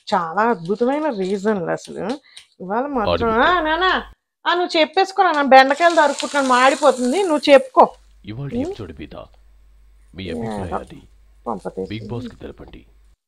చాలా అద్భుతమైన రీజన్లు అసలు ఇవాళ మాత్రం ఆడిబిడ్డ. ఆ, నానా ఆ, నువ్వు చెప్పేసుకో నా బెండకాయలు దొరుకుతున్నాను మాడిపోతుంది నువ్వు చెప్పుకో ఇవాళ ఎపిసోడ్ మీద మీ అభిప్రాయాన్ని పంపతే బిగ్ బాస్ కి తెలపండి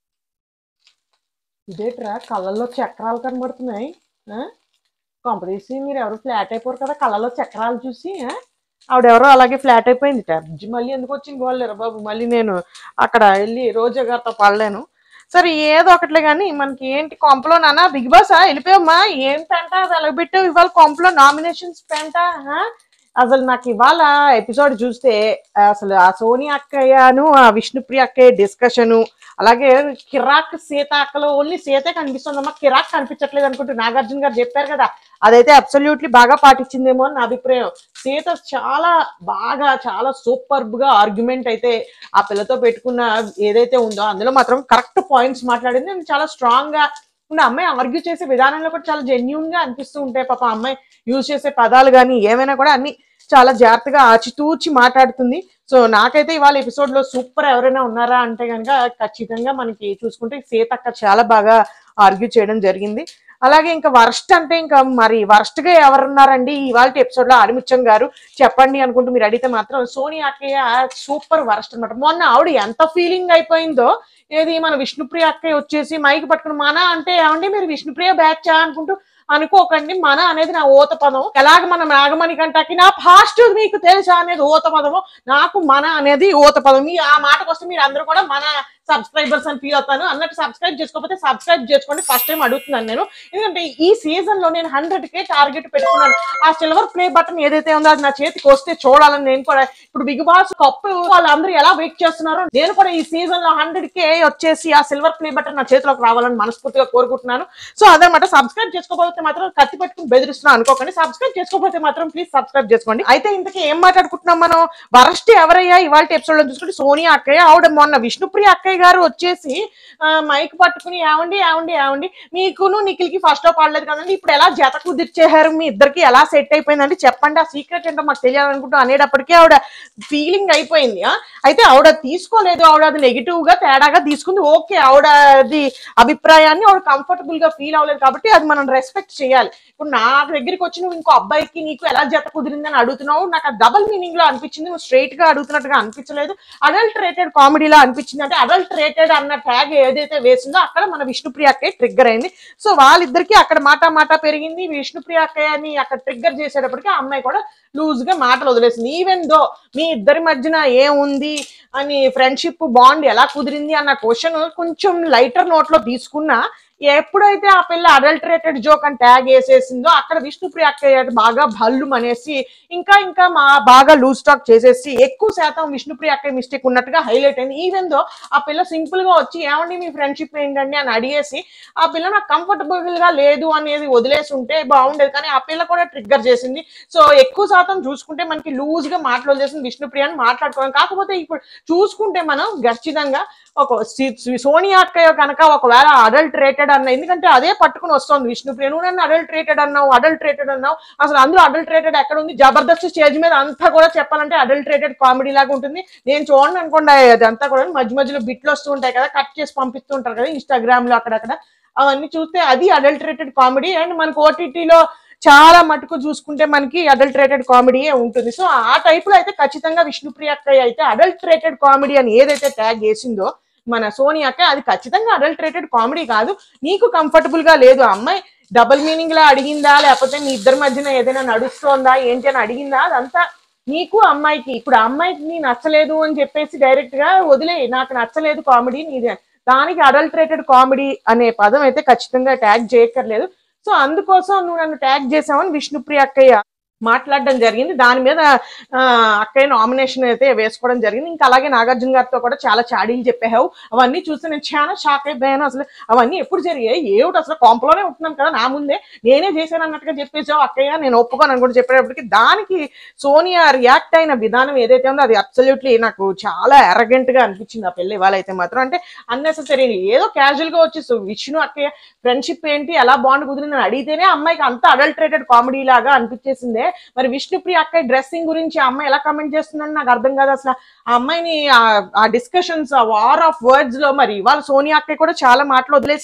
ఇదేట్రా కళ్ళల్లో చక్రాలు కనబడుతున్నాయి ఆ? కొంపదీసి మీరు ఎవరు ఫ్లాట్ అయిపోరు కదా కళ్ళల్లో చక్రాలు చూసి ఆ? ఆవిడెవరో అలాగే ఫ్లాట్ అయిపోయింది టర్జి మళ్ళీ ఎందుకు వచ్చింది వాళ్ళేరా బాబు మళ్ళీ నేను అక్కడ వెళ్ళి రోజా గారితో పడలేను సరే ఏదో ఒకట్లే కానీ మనకి ఏంటి కొంపలో నాన్న బిగ్ బాస్ వెళ్ళిపోయామ్మా ఏం పెంట అది ఎలా పెట్టావు ఇవాళ కొంపలో నామినేషన్స్ పెంట ఆ? అసలు నాకు ఇవాళ ఎపిసోడ్ చూస్తే అసలు ఆ సోని అక్కయ్యను ఆ విష్ణుప్రియ అక్కయ్య డిస్కషను అలాగే కిరాక్ సీత అక్కలో ఓన్లీ సీతే కనిపిస్తుందమ్మా కిరాక్ కనిపించట్లేదు అనుకుంటూ నాగార్జున గారు చెప్పారు కదా అదైతే అబ్సల్యూట్లీ బాగా పాటించిందేమో అని నా అభిప్రాయం సీత చాలా బాగా చాలా సూపర్బ్ గా ఆర్గ్యుమెంట్ అయితే ఆ పిల్లతో పెట్టుకున్న ఏదైతే ఉందో అందులో మాత్రం కరెక్ట్ పాయింట్స్ మాట్లాడింది and చాలా స్ట్రాంగ్ గా ఉన్న అమ్మాయి ఆర్గ్యూ చేసే విధానంలో కూడా చాలా జెన్యున్ గా అనిపిస్తూ ఉంటాయి పాప అమ్మాయి యూజ్ చేసే పదాలు కానీ ఏమైనా కూడా అన్ని చాలా జాగ్రత్తగా ఆచితూచి మాట్లాడుతుంది సో నాకైతే ఇవాళ ఎపిసోడ్ లో సూపర్ ఎవరైనా ఉన్నారా అంటే కనుక ఖచ్చితంగా మనకి చూసుకుంటే సీతక్క చాలా బాగా ఆర్గ్యూ చేయడం జరిగింది అలాగే ఇంకా వర్స్ట్ అంటే ఇంకా మరి వర్స్ట్ గా ఎవరున్నారండి ఇవాళ ఎపిసోడ్ లో ఆడిముత్యం గారు చెప్పండి అనుకుంటూ మీరు అడిగితే మాత్రం సోనీ అక్కయ్య సూపర్ వర్స్ట్ అన్నమాట మొన్న ఆవిడ ఎంత ఫీలింగ్ అయిపోయిందో ఏది మన విష్ణుప్రియ అక్కయ్య వచ్చేసి మైక్ పట్టుకుని మన అంటే ఏమండి మీరు విష్ణుప్రియ బ్యాచ్ అనుకుంటూ అనుకోకండి మన అనేది నా ఓత పదం ఎలాగ మన నాగమణి కంటకి నా ఫాస్ట్ మీకు తెలుసా అనేది ఓత పదము నాకు మన అనేది ఓత పదం మీ ఆ మాటకు వస్తే మీరు అందరూ కూడా మన సబ్స్క్రైబర్స్ అని ఫీల్ అవుతాను అన్నట్టు సబ్స్క్రైబ్ చేసుకోకపోతే సబ్స్క్రైబ్ చేసుకోండి ఫస్ట్ టైం అడుగుతున్నాను నేను ఎందుకంటే ఈ సీజన్ లో నేను హండ్రెడ్ కే టార్గెట్ పెట్టుకున్నాను ఆ సిల్వర్ ప్లే బటన్ ఏదైతే ఉందో అది నా చేతికి వస్తే చూడాలని నేను కూడా ఇప్పుడు బిగ్ బాస్ కప్పు వాళ్ళందరూ ఎలా వెయిట్ చేస్తున్నారో నేను కూడా ఈ సీజన్ లో హండ్రెడ్ కే వచ్చేసి ఆ సిల్వర్ ప్లే బటన్ నా చేతిలోకి రావాలని మనస్ఫూర్తిగా కోరుకుంటున్నాను సో అదనమాట సబ్స్క్రైబ్ చేసుకోకపోతే మాత్రం కత్తి పెట్టుకుని బెదిరిస్తున్నా అనుకోకండి సబ్స్క్రైబ్ చేసుకోకపోతే మాత్రం ప్లీజ్ సబ్స్క్రైబ్ చేసుకోండి అయితే ఇంతకీ ఏం మాట్లాడుకుంటున్నాం మనం వరస్ట్ ఎవరయ్యా ఇవాళ ఎపిసోడ్ లో చూసుకుంటే సోనియా అక్కయ్య ఆవిడ మొన్న విష్ణుప్రియ అక్కయ్య గారు వచ్చేసి ఆ, మైక్ పట్టుకుని ఏమండి ఏమండి ఏమండి మీకును నిఖిల్కి ఫస్ట్ లో పడలేదు కదండి ఇప్పుడు ఎలా జత కుదిర్చేశారు మీ ఇద్దరికి ఎలా సెట్ అయిపోయిందండి చెప్పండి ఆ సీక్రెట్ ఏంటో మాకు తెలియాలనుకుంటూ అనేటప్పటికీ ఆవిడ ఫీలింగ్ అయిపోయింది ఆ? అయితే ఆవిడ తీసుకోలేదు ఆవిడ అది నెగిటివ్ గా తేడాగా తీసుకుంది ఓకే ఆవిడ అది అభిప్రాయాన్ని ఆవిడ కంఫర్టబుల్ గా ఫీల్ అవ్వలేదు కాబట్టి అది మనం రెస్పెక్ట్ చేయాలి ఇప్పుడు నా దగ్గరికి వచ్చి నువ్వు ఇంకో అబ్బాయికి నీకు ఎలా జత కుదిరిందని అడుగుతున్నావు నాకు ఆ డబల్ మీనింగ్ లో అనిపించింది నువ్వు స్ట్రైట్ గా అడుగుతున్నట్టుగా అనిపించలేదు అడల్టరేటెడ్ కామెడీలా అనిపించింది అంటే అడల్టరేటెడ్ అన్న ట్యాగ్ ఏదైతే వేసిందో అక్కడ మన విష్ణుప్రియ అక్కయ్య ట్రిగ్గర్ అయింది సో వాళ్ళిద్దరికి అక్కడ మాట మాట పెరిగింది విష్ణుప్రియ అక్కయ్యని అక్కడ ట్రిగ్గర్ చేసేటప్పటికి ఆ అమ్మాయి కూడా లూజ్ గా మాటలు వదిలేసింది ఈవెన్ దో మీ ఇద్దరి మధ్యన ఏముంది అని ఫ్రెండ్షిప్ బాండ్ ఎలా కుదిరింది అన్న క్వశ్చన్ కొంచెం లైటర్ నోట్ లో తీసుకున్నా ఎప్పుడైతే ఆ పిల్ల అడల్టరేటెడ్ జోక్ అని ట్యాగ్ వేసేసిందో అక్కడ విష్ణుప్రియ అక్కయ్య బాగా భల్లు అనేసి ఇంకా ఇంకా మా బాగా లూజ్ టాక్ చేసేసి ఎక్కువ శాతం విష్ణుప్రియ అక్కయ్య మిస్టేక్ ఉన్నట్టుగా హైలైట్ అయింది ఈవెన్ దో ఆ పిల్ల సింపుల్ గా వచ్చి ఏమండి మీ ఫ్రెండ్షిప్ ఏంటండి అని అడిగేసి ఆ పిల్ల నాకు కంఫర్టబుల్ గా లేదు అనేది వదిలేసి ఉంటే బాగుండేది కానీ ఆ పిల్ల కూడా ట్రిగ్గర్ చేసింది సో ఎక్కువ శాతం చూసుకుంటే మనకి లూజ్ గా మాటలు వదిలేసింది విష్ణుప్రియ అని మాట్లాడుకోవాలి కాకపోతే ఇప్పుడు చూసుకుంటే మనం ఖచ్చితంగా ఒక సి- సి- సోనియా అక్కయ్య కనుక ఒకవేళ అడల్టరేటెడ్ అన్న ఎందుకంటే అదే పట్టుకుని వస్తుంది విష్ణుప్రియ నువ్వు నన్ను అడల్టరేటెడ్ అన్నావు అడల్టరేటెడ్ అన్నావు అసలు అందులో అడల్టరేటెడ్ ఎక్కడ ఉంది జబర్దస్త్ స్టేజ్ మీద అంతా కూడా చెప్పాలంటే అడల్టరేటెడ్ కామెడీ లాగా ఉంటుంది నేను చూడండి అనుకోండి అదంతా కూడా మధ్య మధ్యలో బిట్లు వస్తూ ఉంటాయి కదా కట్ చేసి పంపిస్తూ ఉంటారు కదా ఇన్స్టాగ్రామ్ లో అక్కడక్కడ అవన్నీ చూస్తే అది అడల్టరేటెడ్ కామెడీ అండ్ మనకు ఓటీటీలో చాలా మటుకు చూసుకుంటే మనకి అడల్టరేటెడ్ కామెడీ ఉంటుంది సో ఆ టైప్ లో అయితే ఖచ్చితంగా విష్ణుప్రియ అక్కయ్య అయితే అడల్టరేటెడ్ కామెడీ అని ఏదైతే ట్యాగ్ చేసిందో మన సోని అక్క అది ఖచ్చితంగా అడల్టరేటెడ్ కామెడీ కాదు నీకు కంఫర్టబుల్ గా లేదు ఆ అమ్మాయి డబుల్ మీనింగ్ లా అడిగిందా లేకపోతే మీ ఇద్దరి మధ్యన ఏదైనా నడుస్తోందా ఏంటి అని అడిగిందా అదంతా నీకు అమ్మాయికి ఇప్పుడు ఆ అమ్మాయికి నీ నచ్చలేదు అని చెప్పేసి డైరెక్ట్ గా వదిలే నాకు నచ్చలేదు కామెడీ నీది అని. దానికి అడల్టరేటెడ్ కామెడీ అనే పదం అయితే ఖచ్చితంగా ట్యాగ్ చేయక్కర్లేదు సో అందుకోసం నువ్వు నన్ను ట్యాగ్ చేసావని విష్ణుప్రియ అక్కయ్య మాట్లాడడం జరిగింది దాని మీద ఆ, అక్కయ్య నామినేషన్ అయితే వేసుకోవడం జరిగింది ఇంకా అలాగే నాగార్జున గారితో కూడా చాలా చాడీలు చెప్పావు అవన్నీ చూస్తే నేను చాలా షాక్ అయిపోయాను అసలు అవన్నీ ఎప్పుడు జరిగాయి ఏమిటి అసలు కాంపలోనే ఉంటున్నాను కదా నా ముందే నేనే చేశాను అన్నట్టుగా చెప్పేసావు అక్కయ్య నేను ఒప్పుకోను అని కూడా చెప్పేటప్పటికి దానికి సోనియా రియాక్ట్ అయిన విధానం ఏదైతే ఉందో అది అబ్సల్యూట్లీ నాకు చాలా అరగెంట్ గా అనిపించింది ఆ పెళ్లి ఇవాళ అయితే మాత్రం అంటే అన్నెసెసరీ ఏదో క్యాజువల్ గా వచ్చి సో విష్ణు అక్కయ్య ఫ్రెండ్షిప్ ఏంటి ఎలా బాండ్ కుదిరింది అని అడిగితేనే అమ్మాయికి అంత అడల్టరేటెడ్ కామెడీ లాగా అనిపించేసిందే మరి విష్ణుప్రియ అక్కయ్య డ్రెస్సింగ్ గురించి ఆ అమ్మాయి ఎలా కమెంట్ చేస్తుందని నాకు అర్థం కాదు అసలు ఆ అమ్మాయిని ఆ- ఆ డిస్కషన్స్ ఆ వార్ ఆఫ్ వర్డ్స్ లో మరి ఇవాళ సోనియా అక్కయ్య కూడా చాలా మాటలు వదిలేసింది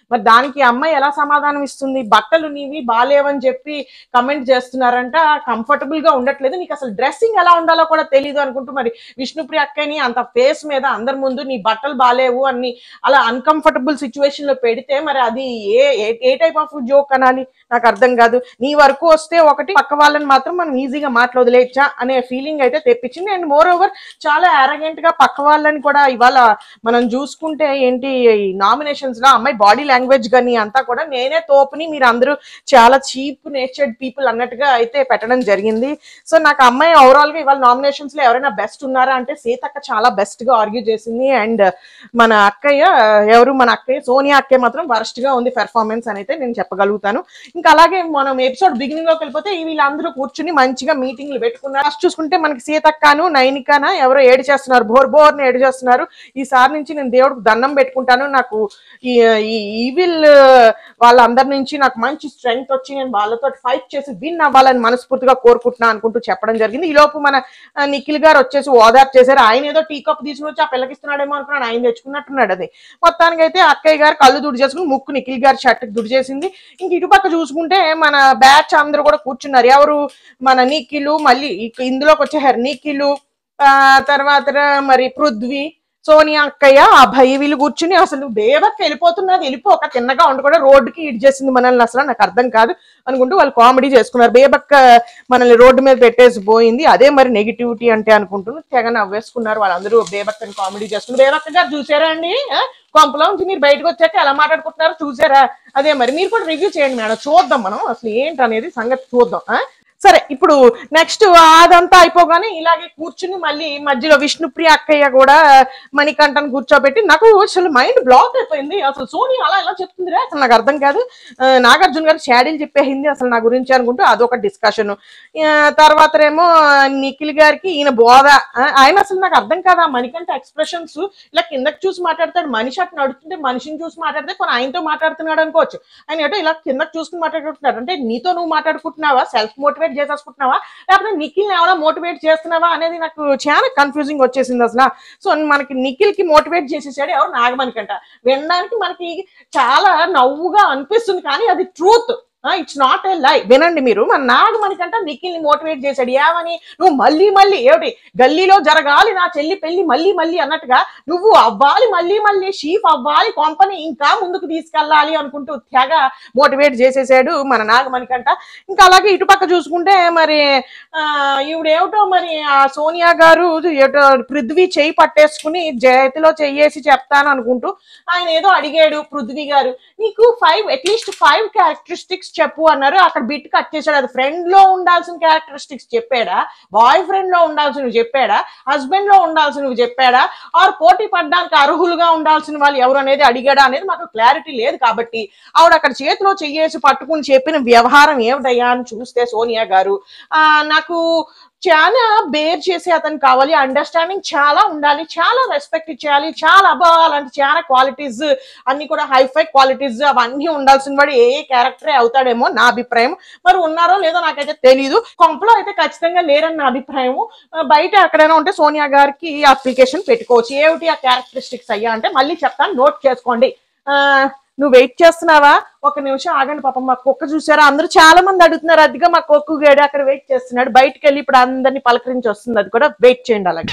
మరి దానికి ఈ అమ్మాయి ఎలా సమాధానం ఇస్తుంది బట్టలు నీవి బాలేవని చెప్పి కమెంట్ చేస్తున్నారంట కంఫర్టబుల్ గా ఉండట్లేదు నీకు అసలు డ్రెస్సింగ్ ఎలా ఉండాలో కూడా తెలియదు అనుకుంటూ మరి విష్ణుప్రియ అక్కని అంత ఫేస్ మీద అందరి ముందు నీ బట్టలు బాలేవు అని అలా అన్కంఫర్టబుల్ సిచ్యువేషన్ లో పెడితే మరి అది ఏ ఏ- ఏ టైప్ ఆఫ్ జోక్ అనాలి నాకు అర్థం కాదు నీ వరకు వస్తే ఒకటి పక్క వాళ్ళని మాత్రం మనం ఈజీగా మాట్లాడలేచ్చా అనే ఫీలింగ్ అయితే తెప్పించింది అండ్ మోర్ ఓవర్ చాలా అరగెంట్ గా పక్క వాళ్ళని కూడా ఇవాళ మనం చూసుకుంటే ఏంటి నామినేషన్స్ లో అమ్మాయి బాడీ లాంగ్వేజ్ కానీ అంతా కూడా నేనే తోపుని మీరు అందరూ చాలా చీప్ నేచర్డ్ పీపుల్ అన్నట్టుగా అయితే పెట్టడం జరిగింది సో నాకు అమ్మాయి ఓవరాల్ గా ఇవాళ నామినేషన్స్ లో ఎవరైనా బెస్ట్ ఉన్నారా అంటే సీతక్క చాలా బెస్ట్ గా ఆర్గ్యూ చేసింది అండ్ మన అక్కయ్య ఎవరు మన అక్కయ్య సోనియా అక్కయ్య మాత్రం వరస్ట్ గా ఉంది పెర్ఫార్మెన్స్ అని అయితే నేను చెప్పగలుగుతాను ఇంకా అలాగే మనం ఎపిసోడ్ బిగినింగ్ లోకి వెళ్ళిపోతే ఈ వీళ్ళందరూ కూర్చుని మంచిగా మీటింగ్లు పెట్టుకున్నారు ఫస్ట్ చూసుకుంటే మనకి సీతక్కను నైనికాన ఎవరో ఏడు చేస్తున్నారు బోర్ బోర్ని ఏడు చేస్తున్నారు ఈసారి నుంచి నేను దేవుడికి దండం పెట్టుకుంటాను నాకు ఈ ఈ ఈవిల్ వాళ్ళందరి నుంచి నాకు మంచి స్ట్రెంగ్త్ వచ్చి నేను వాళ్ళతో ఫైట్ చేసి విన్ అవ్వాలని మనస్ఫూర్తిగా కోరుకుంటున్నా అనుకుంటూ చెప్పడం జరిగింది ఈ లోపు మన ఆ, నిఖిల్ గారు వచ్చేసి ఓదార్ చేశారు ఆయన ఏదో టీ కప్ తీసుకుని వచ్చి ఆ పిల్లకి ఇస్తున్నాడేమో అనుకున్నాడు ఆయన తెచ్చుకున్నట్టున్నాడు అది మొత్తానికి అయితే అక్కయ్య గారు కళ్ళు దుడి చేసుకుని ముక్కు నిఖిల్ గారి షర్ట్ దుడి చేసింది ఇంక ఇటుపక్క చూసుకుంటే మన బ్యాచ్ అందరూ కూడా కూర్చున్నారు ఎవరు మన నిఖిలు మళ్ళీ ఇక ఇందులోకి వచ్చేసారు నిఖిలు ఆ తర్వాత మరి పృథ్వీ సోనియా అక్కయ్య ఆ భయ వీళ్ళు కూర్చుని అసలు బేబక్ వెళ్ళిపోతున్నది వెళ్ళిపోక తిన్నగా ఉండకుండా రోడ్డుకి ఇడ్ చేసింది మనల్ని అసలు నాకు అర్థం కాదు అనుకుంటూ వాళ్ళు కామెడీ చేసుకున్నారు బేబక్క మనల్ని రోడ్డు మీద పెట్టేసి పోయింది అదే మరి నెగిటివిటీ అంటే అనుకుంటున్నారు తెగ నవ్వేసుకున్నారు వాళ్ళందరూ బేబక్కని కామెడీ చేసుకున్నారు బేబక్క గారు చూసారా అండి ఆ? కొంపలో నుంచి మీరు బయటకు వచ్చాక ఎలా మాట్లాడుకుంటున్నారో చూసారా అదే మరి మీరు కూడా రివ్యూ చేయండి మేడం చూద్దాం మనం అసలు ఏంటి అనేది సంగతి చూద్దాం ఆ? సరే ఇప్పుడు నెక్స్ట్ అదంతా అయిపోగానే ఇలాగే కూర్చుని మళ్ళీ మధ్యలో విష్ణుప్రియ అక్కయ్య కూడా మణికంఠను కూర్చోబెట్టి నాకు అసలు మైండ్ బ్లాక్ అయిపోయింది అసలు సోని అలా ఎలా చెప్తుంది అసలు నాకు అర్థం కాదు ఆ, నాగార్జున గారు షాడీలు చెప్పేసింది అసలు నా గురించి అనుకుంటూ అదొక డిస్కషన్ తర్వాత ఏమో నిఖిల్ గారికి ఈయన బోధ ఆ, ఆయన అసలు నాకు అర్థం కాదు ఆ మణికంఠ ఎక్స్ప్రెషన్స్ ఇలా కిందకి చూసి మాట్లాడతాడు మనిషి అట్లా నడుస్తుంటే మనిషిని చూసి మాట్లాడితే కొన్ని ఆయనతో మాట్లాడుతున్నాడు అనుకోవచ్చు ఆయన ఏటో ఇలా కిందకి చూసుకుని మాట్లాడుకుంటున్నాడు అంటే నీతో నువ్వు మాట్లాడుకుంటున్నావా సెల్ఫ్ మోటివేట్ చేసేసుకుంటున్నావా లేకపోతే నిఖిల్ ఏమైనా మోటివేట్ చేస్తున్నావా అనేది నాకు చాలా కన్ఫ్యూజింగ్ వచ్చేసింది అసలు సో మనకి నిఖిల్ కి మోటివేట్ చేసేసాడు ఎవరు నాగమణికంట వినడానికి మనకి చాలా నవ్వుగా అనిపిస్తుంది కానీ అది ట్రూత్ ఇట్స్ నాట్ ఏ లై వినండి మీరు మన నాగమణికంట నిఖిల్ ని మోటివేట్ చేశాడు ఏమని నువ్వు మళ్ళీ మళ్ళీ ఏమిటి గల్లీలో జరగాలి నా చెల్లి పెళ్లి మళ్ళీ మళ్ళీ అన్నట్టుగా నువ్వు అవ్వాలి మళ్ళీ మళ్ళీ షీఫ్ అవ్వాలి కొంపని ఇంకా ముందుకు తీసుకెళ్ళాలి అనుకుంటూ తెగ మోటివేట్ చేసేసాడు మన నాగమణికంట ఇంకా అలాగే ఇటుపక్క చూసుకుంటే మరి ఆ ఈవిడేమిటో మరి ఆ సోనియా గారు ఏటో పృథ్వీ చేయి పట్టేసుకుని చేతిలో చెయ్యేసి చెప్తాను అనుకుంటూ ఆయన ఏదో అడిగాడు పృథ్వీ గారు నీకు ఫైవ్ అట్లీస్ట్ ఫైవ్ క్యారెక్టరిస్టిక్స్ చెప్పు అన్నారు అక్కడ బిట్ కట్ చేశాడు అది ఫ్రెండ్ లో ఉండాల్సిన క్యారెక్టరిస్టిక్స్ చెప్పాడా బాయ్ ఫ్రెండ్ లో ఉండాల్సినవి చెప్పాడా హస్బెండ్ లో ఉండాల్సినవి చెప్పాడా ఆర్ పోటీ పడడానికి అర్హులుగా ఉండాల్సిన వాళ్ళు ఎవరు అనేది అడిగాడా అనేది మాకు క్లారిటీ లేదు కాబట్టి ఆవిడ అక్కడ చేతిలో చెయ్యేసి పట్టుకుని చెప్పిన వ్యవహారం ఏమిటయ్యా అని చూస్తే సోనియా గారు ఆ నాకు చాలా బేర్ చేసే అతను కావాలి అండర్స్టాండింగ్ చాలా ఉండాలి చాలా రెస్పెక్ట్ ఇచ్చేయాలి చాలా అబ్బా అలాంటి చాలా క్వాలిటీస్ అన్ని కూడా హైఫై క్వాలిటీస్ అవన్నీ ఉండాల్సిన వాడు ఏ ఏ క్యారెక్టరే అవుతాడేమో నా అభిప్రాయం మరి ఉన్నారో లేదో నాకైతే తెలియదు కొంపలో అయితే ఖచ్చితంగా లేరని నా అభిప్రాయం ఆ, బయట ఎక్కడైనా ఉంటే సోనియా గారికి అప్లికేషన్ పెట్టుకోవచ్చు ఏమిటి ఆ క్యారెక్టరిస్టిక్స్ అయ్యా అంటే మళ్ళీ చెప్తాను నోట్ చేసుకోండి ఆ నువ్వు వెయిట్ చేస్తున్నావా ఒక నిమిషం ఆగండి పాపం మా కుక్క చూసారా అందరూ చాలా మంది అడుగుతున్నారు అదిగా మా కుక్క గేడు అక్కడ వెయిట్ చేస్తున్నాడు బయటకు వెళ్ళి ఇప్పుడు అందరినీ పలకరించి వస్తుంది అది కూడా వెయిట్ చేయండి అలాగే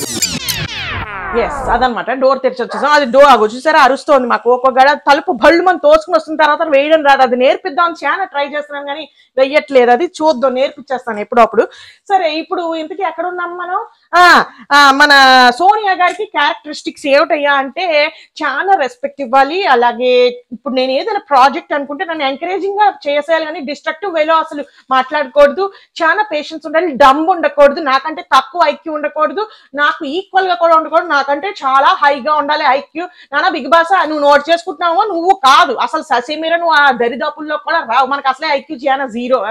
ఎస్ అదనమాట డోర్ తెరిచి వచ్చేసాం అది డోర్ ఆగో చూసారా అరుస్తోంది మాకు ఒక్కొక్క గడ తలుపు బళ్ళు మనం తోసుకుని వస్తున్న తర్వాత వేయడం రాదు అది నేర్పిద్దాం చాలా ట్రై చేస్తున్నాను కానీ వెయ్యట్లేదు అది చూద్దాం నేర్పించేస్తాను ఎప్పుడప్పుడు సరే ఇప్పుడు ఇంతకీ ఎక్కడ ఉన్నాం మనం ఆ ఆ, మన సోనియా గారికి క్యారెక్టరిస్టిక్స్ ఏమిటయ్యా అంటే చాలా రెస్పెక్ట్ ఇవ్వాలి అలాగే ఇప్పుడు నేను ఏదైనా ప్రాజెక్ట్ అనుకుంటే నన్ను ఎంకరేజింగ్ గా చేసేయాలి కానీ డిస్ట్రక్టివ్ వేలో అసలు మాట్లాడకూడదు చాలా పేషెన్స్ ఉండాలి డమ్ ఉండకూడదు నాకంటే తక్కువ ఐక్యూ ఉండకూడదు నాకు ఈక్వల్ గా కూడా ఉండకూడదు నాకంటే చాలా హైగా ఉండాలి ఐక్యూ నానా బిగ్ బాస్ నువ్వు నోట్ చేసుకుంటున్నావో నువ్వు కాదు అసలు ససేమీర నువ్వు ఆ దరిదాపుల్లో కూడా రావు మనకు అసలే ఐక్యూ చాలా జీరో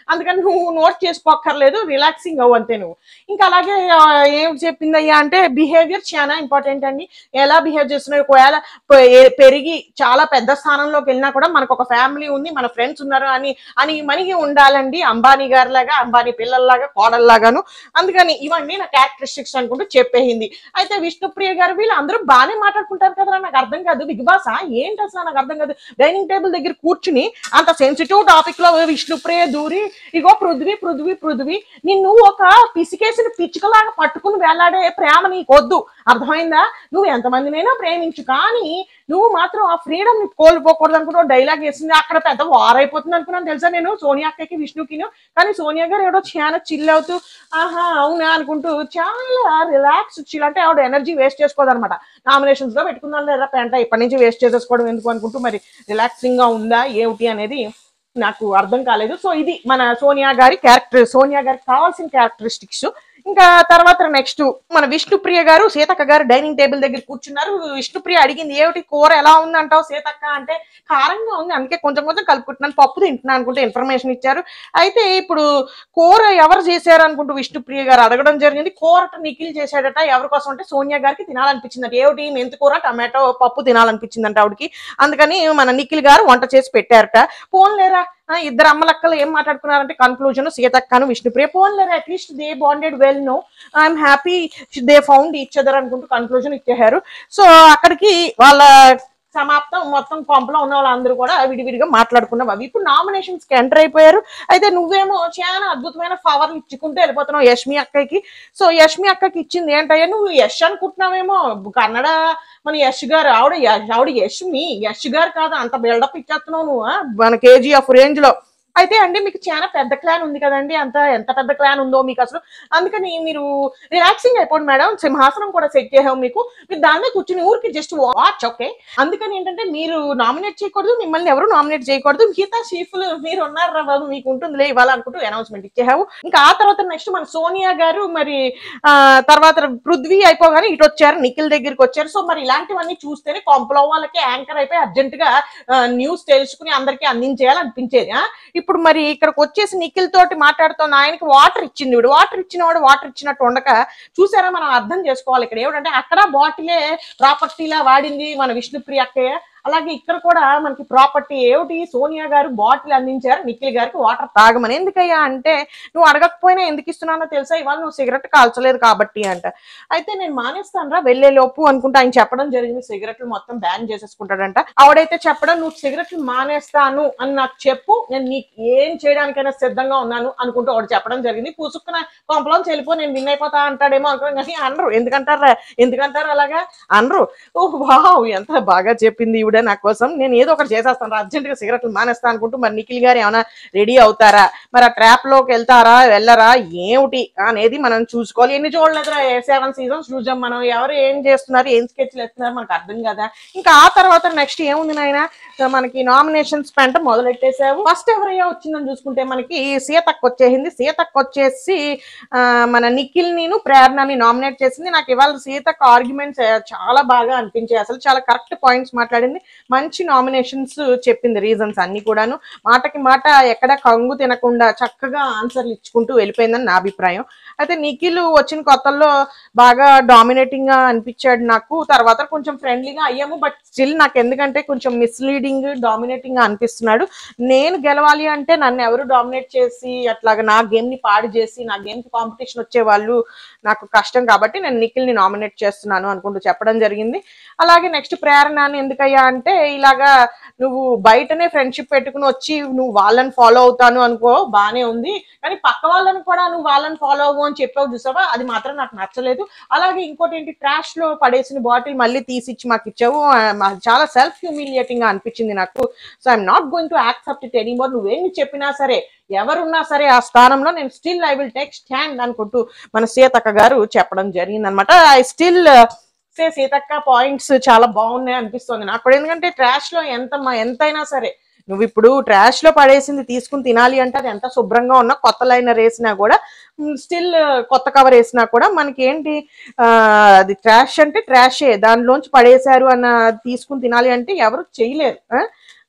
అందుకని నువ్వు నోట్ చేసుకోక్కర్లేదు రిలాక్సింగ్ అవ్వు అంతే నువ్వు ఇంకా అలాగే ఆ, ఏం చెప్పిందయ్యా అంటే బిహేవియర్ చాలా ఇంపార్టెంట్ అండి ఎలా బిహేవ్ చేస్తున్నావు ఒకవేళ పె- ఏ- పెరిగి చాలా పెద్ద స్థానంలోకి వెళ్ళినా కూడా మనకు ఒక ఫ్యామిలీ ఉంది మన ఫ్రెండ్స్ ఉన్నారు అని అని మనకి ఉండాలండి అంబానీ గారి లాగా అంబానీ పిల్లల్లాగా కోడల్లాగాను అందుకని ఇవన్నీ నా క్యారెక్టరిస్టిక్స్ అనుకుంటూ చెప్పేసింది అయితే విష్ణుప్రియ గారు వీళ్ళు అందరూ బాగానే మాట్లాడుకుంటారు కదా నాకు అర్థం కాదు బిగ్ బాస్ ఏంటి అసలు నాకు అర్థం కాదు డైనింగ్ టేబుల్ దగ్గర కూర్చుని అంత సెన్సిటివ్ టాపిక్ లో విష్ణుప్రియ దూరి ఇగో పృథ్వీ పృథ్వీ పృథ్వీ నిన్ను ఒక పిసికేసిన పిచ్చుకలాగా పట్టుకుని వేలాడే ప్రేమ నీకు వద్దు అర్థమైందా నువ్వు ఎంతమందినైనా ప్రేమించు కానీ నువ్వు మాత్రం ఆ ఫ్రీడమ్ ని కోల్పోకూడదు అనుకుంటూ డైలాగ్ వేసింది అక్కడ పెద్ద వార్ అయిపోతుంది అనుకున్నాను తెలుసా నేను సోనియా అక్కకి విష్ణుకిను కానీ సోనియా గారు ఎవడో చాలా చిల్ అవుతూ ఆహా అవునా అనుకుంటూ చాలా రిలాక్స్ చిల్ అంటే ఆవిడ ఎనర్జీ వేస్ట్ చేసుకోదన్నమాట నామినేషన్స్ లో పెట్టుకుందాం లేదా పెంట ఇప్పటి నుంచి వేస్ట్ చేసేసుకోవడం ఎందుకు అనుకుంటూ మరి రిలాక్సింగ్ గా ఉందా ఏమిటి అనేది నాకు అర్థం కాలేదు సో ఇది మన సోనియా గారి క్యారెక్టర్ సోనియా గారికి కావాల్సిన క్యారెక్టరిస్టిక్స్ ఇంకా తర్వాత నెక్స్ట్ మన విష్ణుప్రియ గారు సీతక్క గారు డైనింగ్ టేబుల్ దగ్గర కూర్చున్నారు విష్ణుప్రియ అడిగింది ఏమిటి కూర ఎలా ఉంది అంటావు సీతక్క అంటే కారంగా ఉంది అందుకే కొంచెం కొంచెం కలుపుకుంటున్నాను పప్పు తింటున్నాను అనుకుంటే ఇన్ఫర్మేషన్ ఇచ్చారు అయితే ఇప్పుడు కూర ఎవరు చేశారు అనుకుంటూ విష్ణుప్రియ గారు అడగడం జరిగింది కూరట నిఖిల్ చేశాడట ఎవరి కోసం అంటే సోనియా గారికి తినాలనిపించిందట ఏమిటి మెంతి కూర టమాటో పప్పు తినాలనిపించిందంట ఆవిడకి అందుకని మన నిఖిల్ గారు వంట చేసి పెట్టారట పోన్లేరా ఆ, ఇద్దరు అమ్మలక్కలు ఏం మాట్లాడుకున్నారంటే కన్క్లూజన్ సీతక్కను విష్ణుప్రియ పోన్లేరా at least they bonded well no I'm happy they found each other అనుకుంటూ కన్క్లూజన్ ఇచ్చేశారు సో అక్కడికి వాళ్ళ సమాప్తం మొత్తం కొంపలో ఉన్న వాళ్ళందరూ కూడా విడివిడిగా మాట్లాడుకున్నాం అవి ఇప్పుడు నామినేషన్స్ కి ఎంటర్ అయిపోయారు అయితే నువ్వేమో చాలా అద్భుతమైన పవర్లు ఇచ్చుకుంటూ వెళ్ళిపోతున్నావు యష్మి అక్కకి సో యష్మి అక్కకి ఇచ్చింది ఏంటయ్యా నువ్వు యష్ అనుకుంటున్నావేమో కన్నడ మన యష్ గారు ఆవిడ యష్- ఆవిడ యష్మి యష్ గారు కాదు అంత బిల్డప్ ఇచ్చేస్తున్నావు నువ్వు ఆ? మన కేజీఎఫ్ రేంజ్ లో అయితే అండి మీకు చాలా పెద్ద క్లాన్ ఉంది కదండి అంత ఎంత పెద్ద క్లాన్ ఉందో మీకు అసలు అందుకని మీరు రిలాక్సింగ్ అయిపోండి మేడం సింహాసనం కూడా సెట్ చేసాం మీకు మీరు దాని మీద కూర్చుని ఊరికి జస్ట్ వాచ్ ఓకే అందుకని ఏంటంటే మీరు నామినేట్ చేయకూడదు మిమ్మల్ని ఎవరు నామినేట్ చేయకూడదు మిగతా చీఫ్లు మీరు ఉన్నారా బాబు మీకు ఉంటుందిలే ఇవ్వాలి అనుకుంటూ అనౌన్స్మెంట్ ఇచ్చేసావు ఇంకా ఆ తర్వాత నెక్స్ట్ మన సోనియా గారు మరి ఆ తర్వాత పృథ్వీ అయిపోగానే ఇటు వచ్చారు నిఖిల్ దగ్గరికి వచ్చారు సో మరి ఇలాంటివన్నీ చూస్తేనే కొంపలో వాళ్ళకి యాంకర్ అయిపోయి అర్జెంట్ గా న్యూస్ తెలుసుకుని అందరికీ అందించేయాలనిపించేది ఆ? ఇప్పుడు మరి ఇక్కడికి వచ్చేసి నిఖిల్ తోటి మాట్లాడుతున్న ఆయనకి వాటర్ ఇచ్చింది ఇప్పుడు వాటర్ ఇచ్చిన వాడు వాటర్ ఇచ్చినట్టు ఉండక చూసారా మనం అర్థం చేసుకోవాలి ఇక్కడ ఏమిటంటే అక్కడ బాటిలే ప్రాపర్టీలా వాడింది మన విష్ణుప్రియ అక్కయ్య అలాగే ఇక్కడ కూడా మనకి ప్రాపర్టీ ఏమిటి సోనియా గారు బాటిల్ అందించారు నిఖిల్ గారికి వాటర్ తాగమని ఎందుకయ్యా అంటే నువ్వు అడగకపోయినా ఎందుకు ఇస్తున్నానో తెలుసా ఇవాళ నువ్వు సిగరెట్ కాల్చలేదు కాబట్టి అంట అయితే నేను మానేస్తాను రా వెళ్లే లోపు అనుకుంటే ఆయన చెప్పడం జరిగింది సిగరెట్లు మొత్తం బ్యాన్ చేసేసుకుంటాడంట ఆవిడైతే చెప్పడం నువ్వు సిగరెట్లు మానేస్తాను అని నాకు చెప్పు నేను నీకు ఏం చేయడానికైనా సిద్ధంగా ఉన్నాను అనుకుంటూ ఆవిడ చెప్పడం జరిగింది పూసుకున్న కొంపలో వెళ్ళిపో నేను విన్ అయిపోతా అంటాడేమో అనుకున్నాను కానీ అనరు ఎందుకంటారా ఎందుకంటారు అలాగా అనరు ఓ వావ్ ఎంత బాగా చెప్పింది ఈవిడ నా కోసం నేను ఏదో ఒకటి చేసేస్తాను అర్జెంట్ గా సిగరెట్లు మానేస్తాను అనుకుంటూ మరి నిఖిల్ గారు ఏమైనా రెడీ అవుతారా మరి ఆ ట్రాప్ లోకి వెళ్తారా వెళ్ళరా ఏమిటి అనేది మనం చూసుకోవాలి ఎన్ని చూడలేదురా సెవెన్ సీజన్స్ చూసాం మనం ఎవరు ఏం చేస్తున్నారు ఏం స్కెచ్లు వేస్తున్నారు మనకు అర్థం కదా ఇంకా ఆ తర్వాత నెక్స్ట్ ఏముంది నాయన మనకి నామినేషన్స్ పెంట మొదలెట్టేసావు ఫస్ట్ ఎవరయ్యా వచ్చిందని చూసుకుంటే మనకి సీతక్ వచ్చేసింది సీతక్ వచ్చేసి ఆ, మన నిఖిల్ నేను ప్రేరణని నామినేట్ చేసింది నాకు ఇవాళ సీతక్ ఆర్గ్యుమెంట్స్ చాలా బాగా అనిపించాయి అసలు చాలా కరెక్ట్ పాయింట్స్ మాట్లాడింది మంచి నామినేషన్స్ చెప్పింది రీజన్స్ అన్ని కూడాను మాటకి మాట ఎక్కడ కంగు తినకుండా చక్కగా ఆన్సర్లు ఇచ్చుకుంటూ వెళ్ళిపోయిందని నా అభిప్రాయం అయితే నిఖిల్ వచ్చిన కొత్తల్లో బాగా డామినేటింగ్ గా అనిపించాడు నాకు తర్వాత కొంచెం ఫ్రెండ్లీగా అయ్యాము బట్ స్టిల్ నాకు ఎందుకంటే కొంచెం మిస్లీడింగ్ డామినేటింగ్ గా అనిపిస్తున్నాడు నేను గెలవాలి అంటే నన్ను ఎవరు డామినేట్ చేసి అట్లాగా నా గేమ్ ని పాడు చేసి నా గేమ్ కి కాంపిటీషన్ వచ్చే వాళ్ళు నాకు కష్టం కాబట్టి నేను నిఖిల్ ని నామినేట్ చేస్తున్నాను అనుకుంటూ చెప్పడం జరిగింది అలాగే నెక్స్ట్ ప్రేరణ అని ఎందుకయ్యా అంటే ఇలాగా నువ్వు బయటనే ఫ్రెండ్షిప్ పెట్టుకుని వచ్చి నువ్వు వాళ్ళని ఫాలో అవుతాను అనుకో బానే ఉంది కానీ పక్క వాళ్ళని కూడా నువ్వు వాళ్ళని ఫాలో అవ్వు అని చెప్పావు చూసావా అది మాత్రం నాకు నచ్చలేదు అలాగే ఇంకోటి ఏంటి ట్రాష్ లో పడేసిన బాటిల్ మళ్ళీ తీసిచ్చి మాకు ఇచ్చావు ఆ, మా- చాలా సెల్ఫ్ హ్యూమిలియేటింగ్ గా అనిపించింది నాకు so I'm not going to accept it anymore నువ్వేమి చెప్పినా సరే ఎవరున్నా సరే ఆ స్థానంలో నేను still I will take stand అనుకుంటూ మన సీతక్క గారు చెప్పడం జరిగింది అనమాట I still say Seethakka points చాలా బాగున్నాయి అనిపిస్తుంది నాకు కూడా ఎందుకంటే ట్రాష్ లో ఎంత మ- ఎంతైనా సరే నువ్వు ఇప్పుడు ట్రాష్ లో పడేసింది తీసుకుని తినాలి అంటే అది ఎంత శుభ్రంగా ఉన్నా కొత్త లైనర్ వేసినా కూడా స్టిల్ కొత్త కవర్ వేసినా కూడా మనకి ఏంటి ఆ, అది ట్రాష్ అంటే ట్రాషే దానిలోంచి పడేశారు అన్న తీసుకుని తినాలి అంటే ఎవరు చేయలేరు ఆ?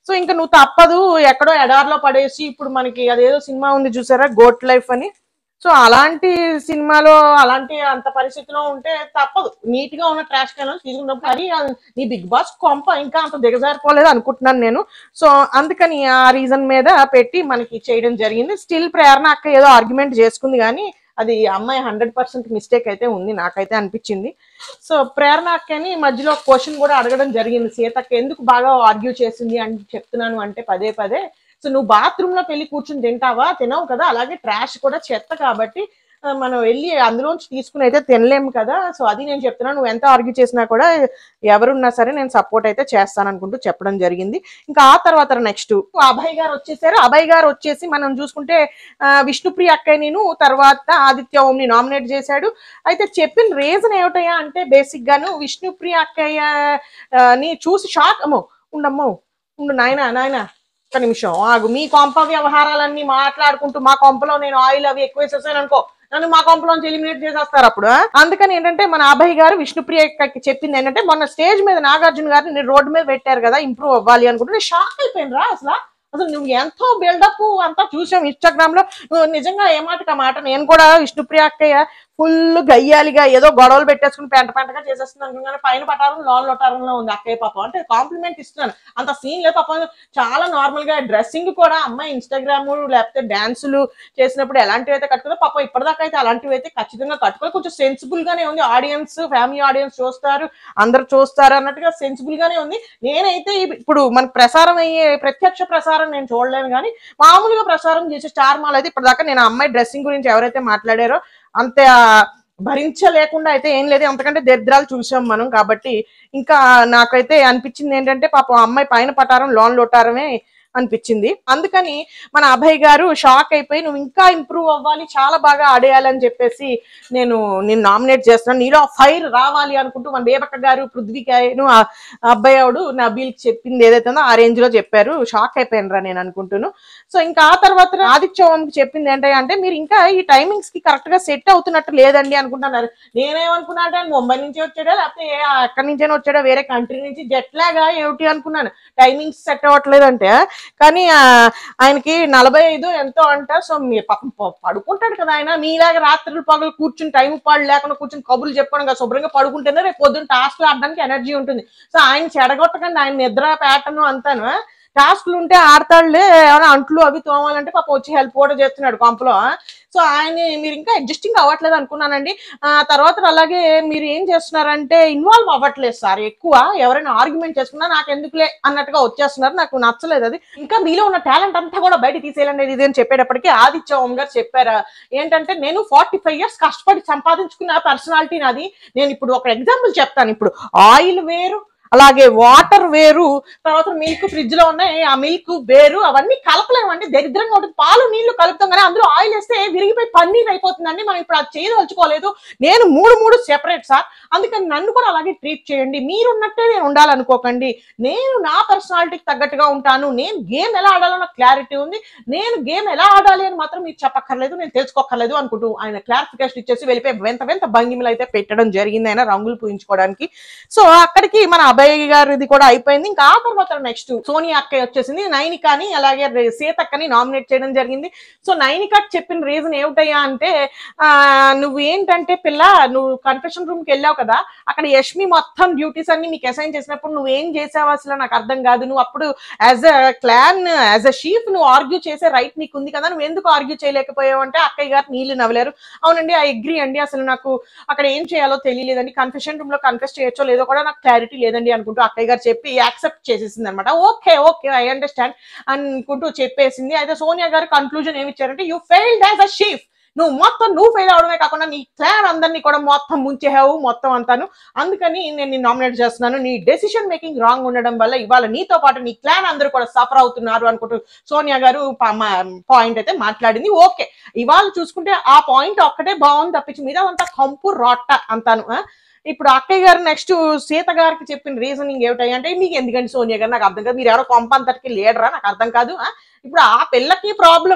సో ఇంకా నువ్వు తప్పదు ఎక్కడో ఎడార్లో పడేసి ఇప్పుడు మనకి అదేదో సినిమా ఉంది చూసారా గోట్ లైఫ్ అని సో అలాంటి సినిమాలో అలాంటి అంత పరిస్థితిలో ఉంటే తప్పదు నీట్ గా ఉన్న ట్రాష్ క్యాన్ తీసుకున్నప్పుడు కానీ ఆ నీ బిగ్ బాస్ కొంప ఇంకా అంత దిగజారిపోలేదు అనుకుంటున్నాను నేను సో అందుకని ఆ రీజన్ మీద పెట్టి మనకి చేయడం జరిగింది స్టిల్ ప్రేరణ అక్క ఏదో ఆర్గ్యుమెంట్ చేసుకుంది కానీ అది అమ్మాయి హండ్రెడ్ పర్సెంట్ మిస్టేక్ అయితే ఉంది నాకైతే అనిపించింది సో ప్రేరణ అక్కని మధ్యలో క్వశ్చన్ కూడా అడగడం జరిగింది సీతక్క ఎందుకు బాగా ఆర్గ్యూ చేసింది అని చెప్తున్నాను అంటే పదే పదే సో నువ్వు బాత్రూమ్ లోకి వెళ్ళి కూర్చుని తింటావా తినవు కదా అలాగే ట్రాష్ కూడా చెత్త కాబట్టి ఆ, మనం వెళ్ళి అందులోంచి తీసుకుని అయితే తినలేము కదా సో అది నేను చెప్తున్నాను నువ్వు ఎంత ఆర్గ్యూ చేసినా కూడా ఎవరున్నా సరే నేను సపోర్ట్ అయితే చేస్తాను అనుకుంటూ చెప్పడం జరిగింది ఇంకా ఆ తర్వాత నెక్స్ట్ అభయ్ గారు వచ్చేసారు అభయ్ గారు వచ్చేసి మనం చూసుకుంటే ఆ, విష్ణుప్రియ అక్కయ్య నేను తర్వాత ఆదిత్య ఓంని నామినేట్ చేశాడు అయితే చెప్పిన రీజన్ ఏమిటయ్యా అంటే బేసిక్ గాను విష్ణుప్రియ అక్కయ్య ఆ, ని చూసి షాక్ అమ్మో ఉండమ్మో ఉండు నాయనా నాయనా ఒక్క నిమిషం ఆగు మీ కొంప వ్యవహారాలన్నీ మాట్లాడుకుంటూ మా కొంపలో నేను ఆయిల్ అవి ఎక్కువ వేసేసాను అనుకో నన్ను మా కొంపలోంచి ఎలిమినేట్ చేసేస్తారు అప్పుడు ఆ? అందుకని ఏంటంటే మన అభయ్ గారు విష్ణుప్రియ అక్కకి చెప్పింది ఏంటంటే మొన్న స్టేజ్ మీద నాగార్జున గారిని నేను రోడ్డు మీద పెట్టారు కదా ఇంప్రూవ్ అవ్వాలి అనుకుంటే నేను షాక్ అయిపోయాను రా అసలు అసలు నువ్వు ఎంతో బిల్డప్ అంతా చూసాం ఇన్స్టాగ్రామ్ లో నువ్వు నిజంగా ఏ మాటకి ఆ మాట నేను కూడా విష్ణుప్రియ అక్కయ్య ఫుల్ గయ్యాలిగా ఏదో గొడవలు పెట్టేసుకుని పెంట పెంటగా చేసేస్తుంది అనుకున్నాను పైన పటారం లోన్ లొటారంలో ఉంది అక్కయ్య పాపం అంటే కాంప్లిమెంట్ ఇస్తున్నాను అంత సీన్ లేదు పాపం చాలా నార్మల్ గా డ్రెస్సింగ్ కూడా అమ్మాయి ఇన్స్టాగ్రామ్ లేకపోతే డాన్సులు చేసినప్పుడు ఎలాంటివి అయితే కట్టుకుందో పాపం ఇప్పటిదాకా అయితే అలాంటివి అయితే ఖచ్చితంగా కట్టుకోవాలి కొంచెం సెన్సిబుల్ గానే ఉంది ఆడియన్స్ ఫ్యామిలీ ఆడియన్స్ చూస్తారు అందరు చూస్తారు అన్నట్టుగా సెన్సిబుల్ గానే ఉంది నేనైతే ఇప్- ఇప్పుడు మనకు ప్రసారం అయ్యే ప్రత్యక్ష ప్రసారం నేను చూడలేను కానీ మామూలుగా ప్రసారం చేసే స్టార్ మాల్ అయితే ఇప్పటిదాకా నేను ఆ అమ్మాయి డ్రెస్సింగ్ గురించి ఎవరైతే మాట్లాడారో అంత భరించలేకుండా అయితే ఏం లేదు అంతకంటే దరిద్రాలు చూసాం మనం కాబట్టి ఇంకా నాకైతే అనిపించింది ఏంటంటే పాపం ఆ అమ్మాయి పైన పటారం లోన్ లొటారమే అనిపించింది అందుకని మన అభయ్ గారు షాక్ అయిపోయి నువ్వు ఇంకా ఇంప్రూవ్ అవ్వాలి చాలా బాగా ఆడేయాలని చెప్పేసి నేను నేను నామినేట్ చేస్తున్నాను నీలో ఫైర్ రావాలి అనుకుంటూ మన బేబక్క గారు పృథ్వీకాయను ఆ అబ్బాయి ఆవిడు నబీల్కి చెప్పింది ఏదైతే ఉందో ఆ రేంజ్ లో చెప్పారు షాక్ అయిపోయాను రా నేను అనుకుంటున్నాను సో ఇంకా ఆ తర్వాత ఆదిత్య ఓంకి చెప్పింది ఏంటంటే మీరు ఇంకా ఈ టైమింగ్స్ కి కరెక్ట్ గా సెట్ అవుతున్నట్టు లేదండి అనుకుంటున్నారు నేనేమనుకున్నా అంటే ఆయన ముంబై నుంచి వచ్చాడా లేకపోతే ఏ ఎక్కడి నుంచైనా వచ్చాడా వేరే కంట్రీ నుంచి జెట్ లాగా ఏమిటి అనుకున్నాను టైమింగ్స్ సెట్ అవ్వట్లేదంటే కానీ ఆ, ఆయనకి నలభై ఐదు ఎంతో అంట సో మీ పాపం ప- పడుకుంటాడు కదా ఆయన మీలాగా రాత్రులు పగలు కూర్చుని టైం పాడు లేకుండా కూర్చుని కబుర్లు చెప్పుకోవడం కదా శుభ్రంగా పడుకుంటేనే రేపు పొద్దున్న టాస్క్లు ఆడడానికి ఎనర్జీ ఉంటుంది సో ఆయన చెడగొట్టకండి ఆయన నిద్ర ప్యాటర్న్ అంతాను టాస్క్లు ఉంటే ఆడతాడులే ఏమైనా అంట్లు అవి తోమాలంటే పాపం వచ్చి హెల్ప్ కూడా చేస్తున్నాడు కొంపలో సో ఆయన మీరు ఇంకా అడ్జస్టింగ్ అవ్వట్లేదు అనుకున్నానండి ఆ తర్వాత అలాగే మీరు ఏం చేస్తున్నారంటే ఇన్వాల్వ్ అవ్వట్లేదు సార్ ఎక్కువ ఎవరైనా ఆర్గ్యుమెంట్ చేసుకున్నా నాకు ఎందుకులే అన్నట్టుగా వచ్చేస్తున్నారు నాకు నచ్చలేదు అది ఇంకా మీలో ఉన్న టాలెంట్ అంతా కూడా బయట తీసేయాలండి ఇది అని చెప్పేటప్పటికి ఆదిత్య ఓం గారు చెప్పారు ఏంటంటే నేను ఫార్టీ ఫైవ్ ఇయర్స్ కష్టపడి సంపాదించుకున్న పర్సనాలిటీ నాది నేను ఇప్పుడు ఒక ఎగ్జాంపుల్ చెప్తాను ఇప్పుడు ఆయిల్ వేరు అలాగే వాటర్ వేరు తర్వాత మిల్క్ ఫ్రిడ్జ్ లో ఉన్నాయి ఆ మిల్క్ వేరు అవన్నీ కలపలేమండి దరిద్రంగా ఉంటుంది పాలు నీళ్లు కలుపుతాం కానీ అందులో ఆయిల్ వేస్తే విరిగిపోయి పన్నీర్ అయిపోతుందండి మనం ఇప్పుడు అది చేయదలుచుకోలేదు నేను మూడు మూడు సెపరేట్ సార్ అందుకని నన్ను కూడా అలాగే ట్రీట్ చేయండి మీరున్నట్టే నేను ఉండాలనుకోకండి నేను నా పర్సనాలిటీకి తగ్గట్టుగా ఉంటాను నేను గేమ్ ఎలా ఆడాలో నాకు క్లారిటీ ఉంది నేను గేమ్ ఎలా ఆడాలి అని మాత్రం మీకు చెప్పక్కర్లేదు నేను తెలుసుకోక్కర్లేదు అనుకుంటూ ఆయన క్లారిఫికేషన్ ఇచ్చేసి వెళ్ళిపోయి వెంత వెంత భంగిమలు అయితే పెట్టడం జరిగింది ఆయన రంగులు పూయించుకోవడానికి సో అక్కడికి మన అభయ్ గారిది కూడా అయిపోయింది ఇంకా ఆ తర్వాత నెక్స్ట్ సోనియా అక్కయ్య వచ్చేసింది నైనికాని అలాగే రే- సీతక్కని నామినేట్ చేయడం జరిగింది సో నైనికాకి చెప్పిన రీజన్ ఏమిటయ్యా అంటే ఆ నువ్వు ఏంటంటే పిల్ల నువ్వు కన్ఫెషన్ రూమ్ కి వెళ్ళావు కదా అక్కడ యష్మి మొత్తం డ్యూటీస్ అన్ని నీకు అసైన్ చేసినప్పుడు నువ్వు ఏం చేసావు అసలు నాకు అర్థం కాదు నువ్వు అప్పుడు as a clan as a chief నువ్వు ఆర్గ్యూ చేసే రైట్ నీకు ఉంది కదా నువ్వు ఎందుకు ఆర్గ్యూ చేయలేకపోయావు అంటే అక్కయ్య గారు నీళ్లు నవ్వలేరు అవునండి ఐ అగ్రి అండి అసలు నాకు అక్కడ ఏం చేయాలో తెలియలేదండి కన్ఫెషన్ రూమ్ లో కన్ఫెస్ చేయొచ్చో లేదో కూడా నాకు క్లారిటీ లేదండి అనుకుంటూ అక్కయ్య గారు చెప్పి యాక్సెప్ట్ చేసేసింది అనమాట ఓకే ఓకే ఐ అండర్స్టాండ్ అనుకుంటూ చెప్పేసింది అయితే సోనియా గారు కన్క్లూజన్ ఏమి ఇచ్చారంటే you failed as a chief నువ్వు మొత్తం నువ్వు ఫెయిల్ అవడమే కాకుండా నీ క్లాన్ అందరినీ కూడా మొత్తం ముంచేహావు మొత్తం అంతాను అందుకని నేను నిన్ను నామినేట్ చేస్తున్నాను నీ డెసిషన్ మేకింగ్ రాంగ్ ఉండడం వల్ల ఇవాళ నీతో పాటు నీ క్లాన్ అందరూ కూడా సఫర్ అవుతున్నారు అనుకుంటూ సోనియా గారు పాయింట్ అయితే మాట్లాడింది ఓకే ఇవాళ చూసుకుంటే ఆ పాయింట్ ఒక్కటే బాగుంది తప్పించి మీద అంతా కంపు రొట్ట అంతాను ఆ? ఇప్పుడు అక్కయ్య గారు నెక్స్ట్ సీత గారికి చెప్పిన రీజనింగ్ ఏమిటాయి అంటే మీకు ఎందుకండి సోనియా గారు నాకు అర్థం కాదు మీరు ఎవరో కొంప అంతటికి లీడరా నాకు అర్థం కాదు ఆ? ఇప్పుడు ఆ పిల్లకి ప్రాబ్లము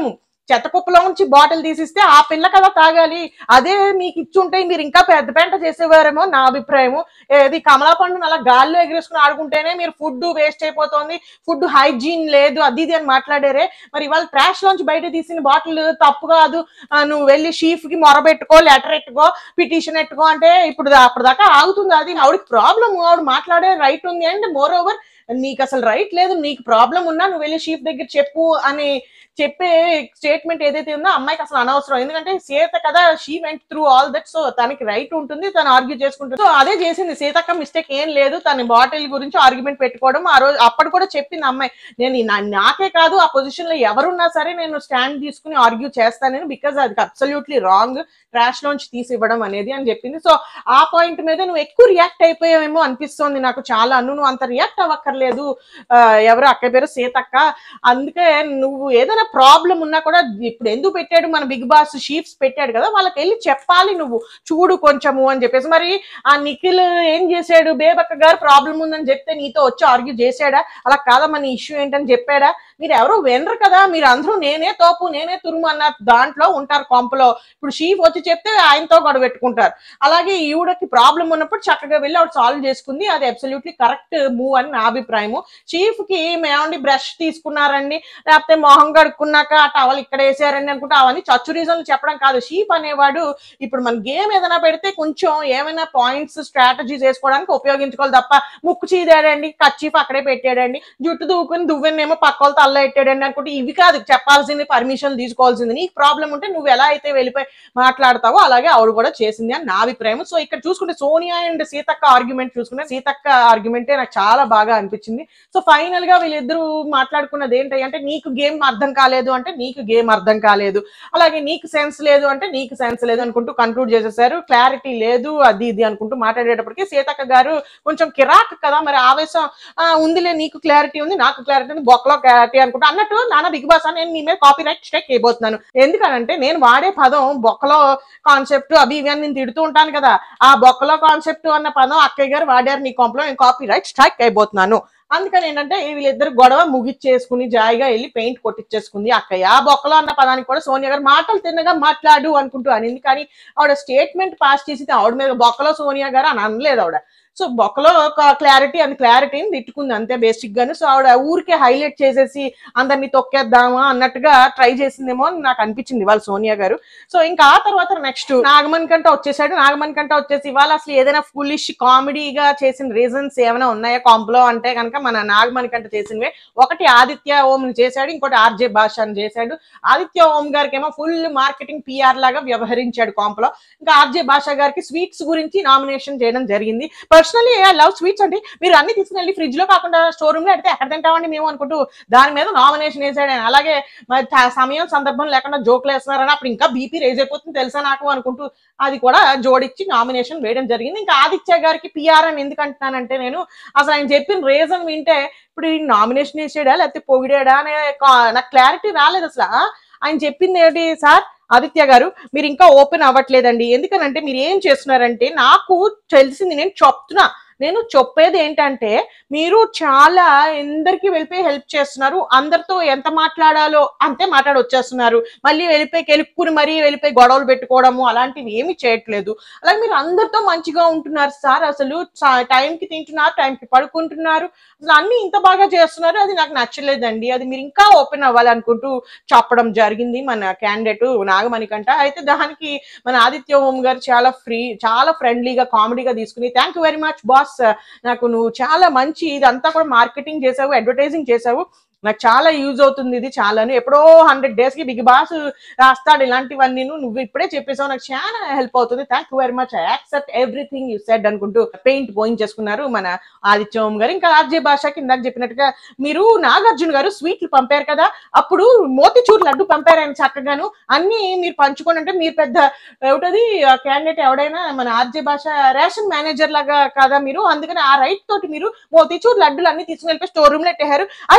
చెత్త కుప్పలో నుంచి బాటిల్ తీసిస్తే ఆ పిల్ల కదా తాగాలి అదే మీకు ఇచ్చుంటే మీరు ఇంకా పెద్ద పెంట చేసేవారేమో నా అభిప్రాయము ఏది కమలా పండును అలా గాల్లో ఎగిరేసుకుని ఆడుకుంటేనే మీరు ఫుడ్ వేస్ట్ అయిపోతుంది ఫుడ్ హైజీన్ లేదు అది ఇది అని మాట్లాడారే మరి ఇవాళ ట్రాష్ లోంచి బయట తీసిన బాటిల్ తప్పు కాదు ఆ, నువ్వు వెళ్ళి షీఫ్ కి మొరబెట్టుకో లెటర్ ఎట్టుకో పిటిషన్ ఎట్టుకో అంటే ఇప్పుడు దా- అప్పటిదాకా ఆగుతుంది అది ఆవిడకి ప్రాబ్లం ఆవిడ మాట్లాడే రైట్ ఉంది అండ్ మోర్ ఓవర్ నీకు అసలు రైట్ లేదు నీకు ప్రాబ్లం ఉన్నా నువ్వు వెళ్ళి షీఫ్ దగ్గర చెప్పు అని చెప్పే స్టేట్మెంట్ ఏదైతే ఉందో అమ్మాయికి అసలు అనవసరం ఎందుకంటే సీత కదా she went through all that so తనకి రైట్ ఉంటుంది తను ఆర్గ్యూ చేసుకుంటుంది సో అదే చేసింది సీతక్క మిస్టేక్ ఏం లేదు తన బాటిల్ గురించి ఆర్గ్యుమెంట్ పెట్టుకోవడం ఆ రోజు అప్పుడు కూడా చెప్పింది అమ్మాయి నేను ఈ నా- నాకే కాదు ఆ పొజిషన్ లో ఎవరున్నా సరే నేను స్టాండ్ తీసుకుని ఆర్గ్యూ చేస్తానని బికాజ్ అది అబ్సల్యూట్లీ రాంగ్ ట్రాష్ లోంచి తీసి ఇవ్వడం అనేది అని చెప్పింది సో ఆ పాయింట్ మీద నువ్వు ఎక్కువ రియాక్ట్ అయిపోయావేమో అనిపిస్తోంది నాకు చాలా నువ్వు అంత రియాక్ట్ అవ్వక్కర్లేదు ఆ, ఎవరు అక్క పేరు సీతక్క అందుకే నువ్వు ఏదైనా ప్రాబ్లం ఉన్నా కూడా ఇప్పుడు ఎందుకు పెట్టాడు మన బిగ్ బాస్ షీఫ్స్ పెట్టాడు కదా వాళ్ళకి వెళ్ళి చెప్పాలి నువ్వు చూడు కొంచెము అని చెప్పేసి మరి ఆ నిఖిల్ ఏం చేశాడు బేబక్క గారు ప్రాబ్లం ఉందని చెప్తే నీతో వచ్చి ఆర్గ్యూ చేశాడా అలా కాదమ్మా నీ ఇష్యూ ఏంటని చెప్పాడా మీరు ఎవరు వినరు కదా మీరు అందరూ నేనే తోపు నేనే తురుము అన్న దాంట్లో ఉంటారు కొంపలో ఇప్పుడు షీఫ్ వచ్చి చెప్తే ఆయనతో గొడవ పెట్టుకుంటారు అలాగే ఈవిడకి ప్రాబ్లం ఉన్నప్పుడు చక్కగా వెళ్ళి ఆవిడ సాల్వ్ చేసుకుంది అది అబ్సల్యూట్లీ కరెక్ట్ మూవ్ అని నా అభిప్రాయము చీఫ్ కి మేమండి బ్రష్ తీసుకున్నారండి లేకపోతే మొహం కడుక్కున్నాక ఆ టవల్ ఇక్కడ వేసారండి అనుకుంటే అవన్నీ చచ్చు రీజన్లు చెప్పడం కాదు షీప్ అనేవాడు ఇప్పుడు మన గేమ్ ఏదైనా పెడితే కొంచెం ఏమైనా పాయింట్స్ స్ట్రాటజీస్ వేసుకోవడానికి ఉపయోగించుకోవాలి తప్ప ముక్కు చీదాడండి కచ్చీఫ్ అక్కడే పెట్టాడండి జుట్టు దూకుని దువ్వెనేమో పక్క వాళ్ళతో అల్ల పెట్టాడండి అనుకుంటే ఇవి కాదు చెప్పాల్సింది పర్మిషన్ తీసుకోవాల్సింది నీకు ప్రాబ్లం ఉంటే నువ్వు ఎలా అయితే వెళ్ళిపోయి మాట్లాడతావో అలాగే ఆవిడ కూడా చేసింది అని నా అభిప్రాయం సో ఇక్కడ చూసుకుంటే సోనియా అండ్ సీతక్క ఆర్గ్యుమెంట్ చూసుకుంటే సీతక్క ఆర్గ్యుమెంటే నాకు చాలా బాగా అనిపించింది సో ఫైనల్ గా వీళ్ళిద్దరూ మాట్లాడుకున్నది ఏంటి అంటే నీకు గేమ్ అర్థం కాలేదు అంటే నీకు గేమ్ అర్థం కాలేదు అలాగే నీకు సెన్స్ లేదు అంటే నీకు సెన్స్ లేదు అనుకుంటూ కన్క్లూడ్ చేసేసారు క్లారిటీ లేదు అది ఇది అనుకుంటూ మాట్లాడేటప్పటికి సీతక్క గారు కొంచెం కిరాక్ కదా మరి ఆవేశం ఆ, ఉందిలే నీకు క్లారిటీ ఉంది నాకు క్లారిటీ ఉంది బొక్కలో క్లారిటీ అనుకుంటూ అన్నట్టు నాన్న బిగ్ బాస్ నేను నీ మీద కాపీ రైట్ స్ట్రైక్ అయిపోతున్నాను ఎందుకనంటే నేను వాడే పదం బొక్కలో కాన్సెప్ట్ అవి ఇవి అని నేను తిడుతూ ఉంటాను కదా ఆ బొక్కలో కాన్సెప్ట్ అన్న పదం అక్కయ్య గారు వాడారు నీ కొంపలో నేను కాపీ రైట్ స్ట్రైక్ అయిపోతున్నాను అందుకని ఏంటంటే వీళ్ళిద్దరు గొడవ ముగిచ్చేసుకుని జాయిగా వెళ్ళి పెయింట్ కొట్టించేసుకుంది అక్కయ్య ఆ బొక్కలో అన్న పదానికి కూడా సోనియా గారు మాటలు తిన్నగా మాట్లాడు అనుకుంటూ అనింది కానీ ఆవిడ స్టేట్మెంట్ పాస్ చేసి ఆవిడ మీద బొక్కలో సోనియా గారు అని అనలేదు ఆవిడ సో బొక్కలో ఒక క్లారిటీ అండ్ క్లారిటీని తిట్టుకుంది అంతే బేసిక్ గాను సో ఆవిడ ఊరికే హైలైట్ చేసేసి అందరినీ తొక్కేద్దామా అన్నట్టుగా ట్రై చేసిందేమో అని నాకు అనిపించింది వాళ్ళ సోనియా గారు సో ఇంకా ఆ తర్వాత నెక్స్ట్ నాగమన్ కంట వచ్చేసాడు నాగమన్ కంట వచ్చేసి ఇవాళ అసలు ఏదైనా ఫులిష్ కామెడీగా చేసిన రీజన్స్ ఏమైనా ఉన్నాయా కాంప్లో అంటే కనుక మన నాగమణి కంట చేసినవే ఒకటి ఆదిత్య ఓం చేశాడు ఇంకోటి ఆర్జే భాష అని చేశాడు ఆదిత్య ఓం గారికి ఏమో ఫుల్ మార్కెటింగ్ పిఆర్ లాగా వ్యవహరించాడు కాంప్లో ఇంకా ఆర్జే భాష గారికి స్వీట్స్ గురించి నామినేషన్ చేయడం జరిగింది పర్సనలీ ఐ లవ్ స్వీట్స్ అండి మీరు అన్ని తీసుకుని వెళ్ళి ఫ్రిడ్జ్ లో కాకుండా స్టోర్ రూమ్ లో పెడితే ఎక్కడ తింటామండి మేము అనుకుంటూ దాని మీద నామినేషన్ వేసాడు ఆయన. అలాగే మరి త- సమయం సందర్భం లేకుండా జోకులు వేస్తున్నారని అప్పుడు ఇంకా బీపీ రేజ్ అయిపోతుంది తెలుసా నాకు అనుకుంటూ అది కూడా జోడించి నామినేషన్ వేయడం జరిగింది ఇంకా ఆదిత్య గారికి పిఆర్ అని ఎందుకు అంటున్నానంటే నేను అసలు ఆయన చెప్పిన రీజన్ వింటే ఇప్పుడు ఈ నామినేషన్ వేసాడా లేకపోతే పొగిడాడా అనే కా- నాకు క్లారిటీ రాలేదు అసలు ఆ? ఆయన చెప్పింది ఏంటి సార్ ఆదిత్య గారు మీరు ఇంకా ఓపెన్ అవ్వట్లేదండి ఎందుకనంటే మీరు ఏం చేస్తున్నారంటే నాకు తెలిసింది నేను చెప్తున్నా నేను చెప్పేది ఏంటంటే మీరు చాలా ఎందరికి వెళ్ళిపోయి హెల్ప్ చేస్తున్నారు అందరితో ఎంత మాట్లాడాలో అంతే మాట్లాడి వచ్చేస్తున్నారు మళ్ళీ వెళ్ళిపోయి కెలుక్కుని మరీ వెళ్ళిపోయి గొడవలు పెట్టుకోవడము అలాంటివి ఏమీ చేయట్లేదు అలాగే మీరు అందరితో మంచిగా ఉంటున్నారు సార్ అసలు సా- టైంకి తింటున్నారు టైంకి పడుకుంటున్నారు అసలు అన్ని ఇంత బాగా చేస్తున్నారు అది నాకు నచ్చలేదండి అది మీరు ఇంకా ఓపెన్ అవ్వాలనుకుంటూ చెప్పడం జరిగింది మన క్యాండిడేట్ నాగమణి కంట అయితే దానికి మన ఆదిత్య ఓం గారు చాలా ఫ్రీ చాలా ఫ్రెండ్లీగా కామెడీగా తీసుకుని thank you very much boss నాకు నువ్వు చాలా మంచి ఇదంతా కూడా మార్కెటింగ్ చేసావు అడ్వర్టైజింగ్ చేసావు నాకు చాలా యూజ్ అవుతుంది ఇది చాలాను ఎప్పుడో హండ్రెడ్ డేస్ కి బిగ్ బాస్ రాస్తాడు ఇలాంటివన్నీ నువ్వు ఇప్పుడే చెప్పేసావు నాకు చాలా హెల్ప్ అవుతుంది thank you very much I accept everything you said అనుకుంటూ పెయింట్ పోయించేసుకున్నారు మన ఆదిత్య ఓం గారు ఇంకా ఆర్జే భాషకి ఇందాక చెప్పినట్టుగా మీరు నాగార్జున గారు స్వీట్లు పంపారు కదా అప్పుడు మోతిచూర్ లడ్డు పంపారు ఆయన చక్కగాను అన్ని మీరు పంచుకోండి అంటే మీరు పెద్ద ఏమిటది క్యాండిడేట్ ఎవడైనా మన ఆర్జే భాష రేషన్ మేనేజర్ లాగా కదా మీరు అందుకని ఆ రైట్ తోటి మీరు మోతిచూర్ లడ్డులు అన్ని తీసుకుని వెళ్ళిపోయి స్టోర్ రూమ్ లో పెట్టారు I personal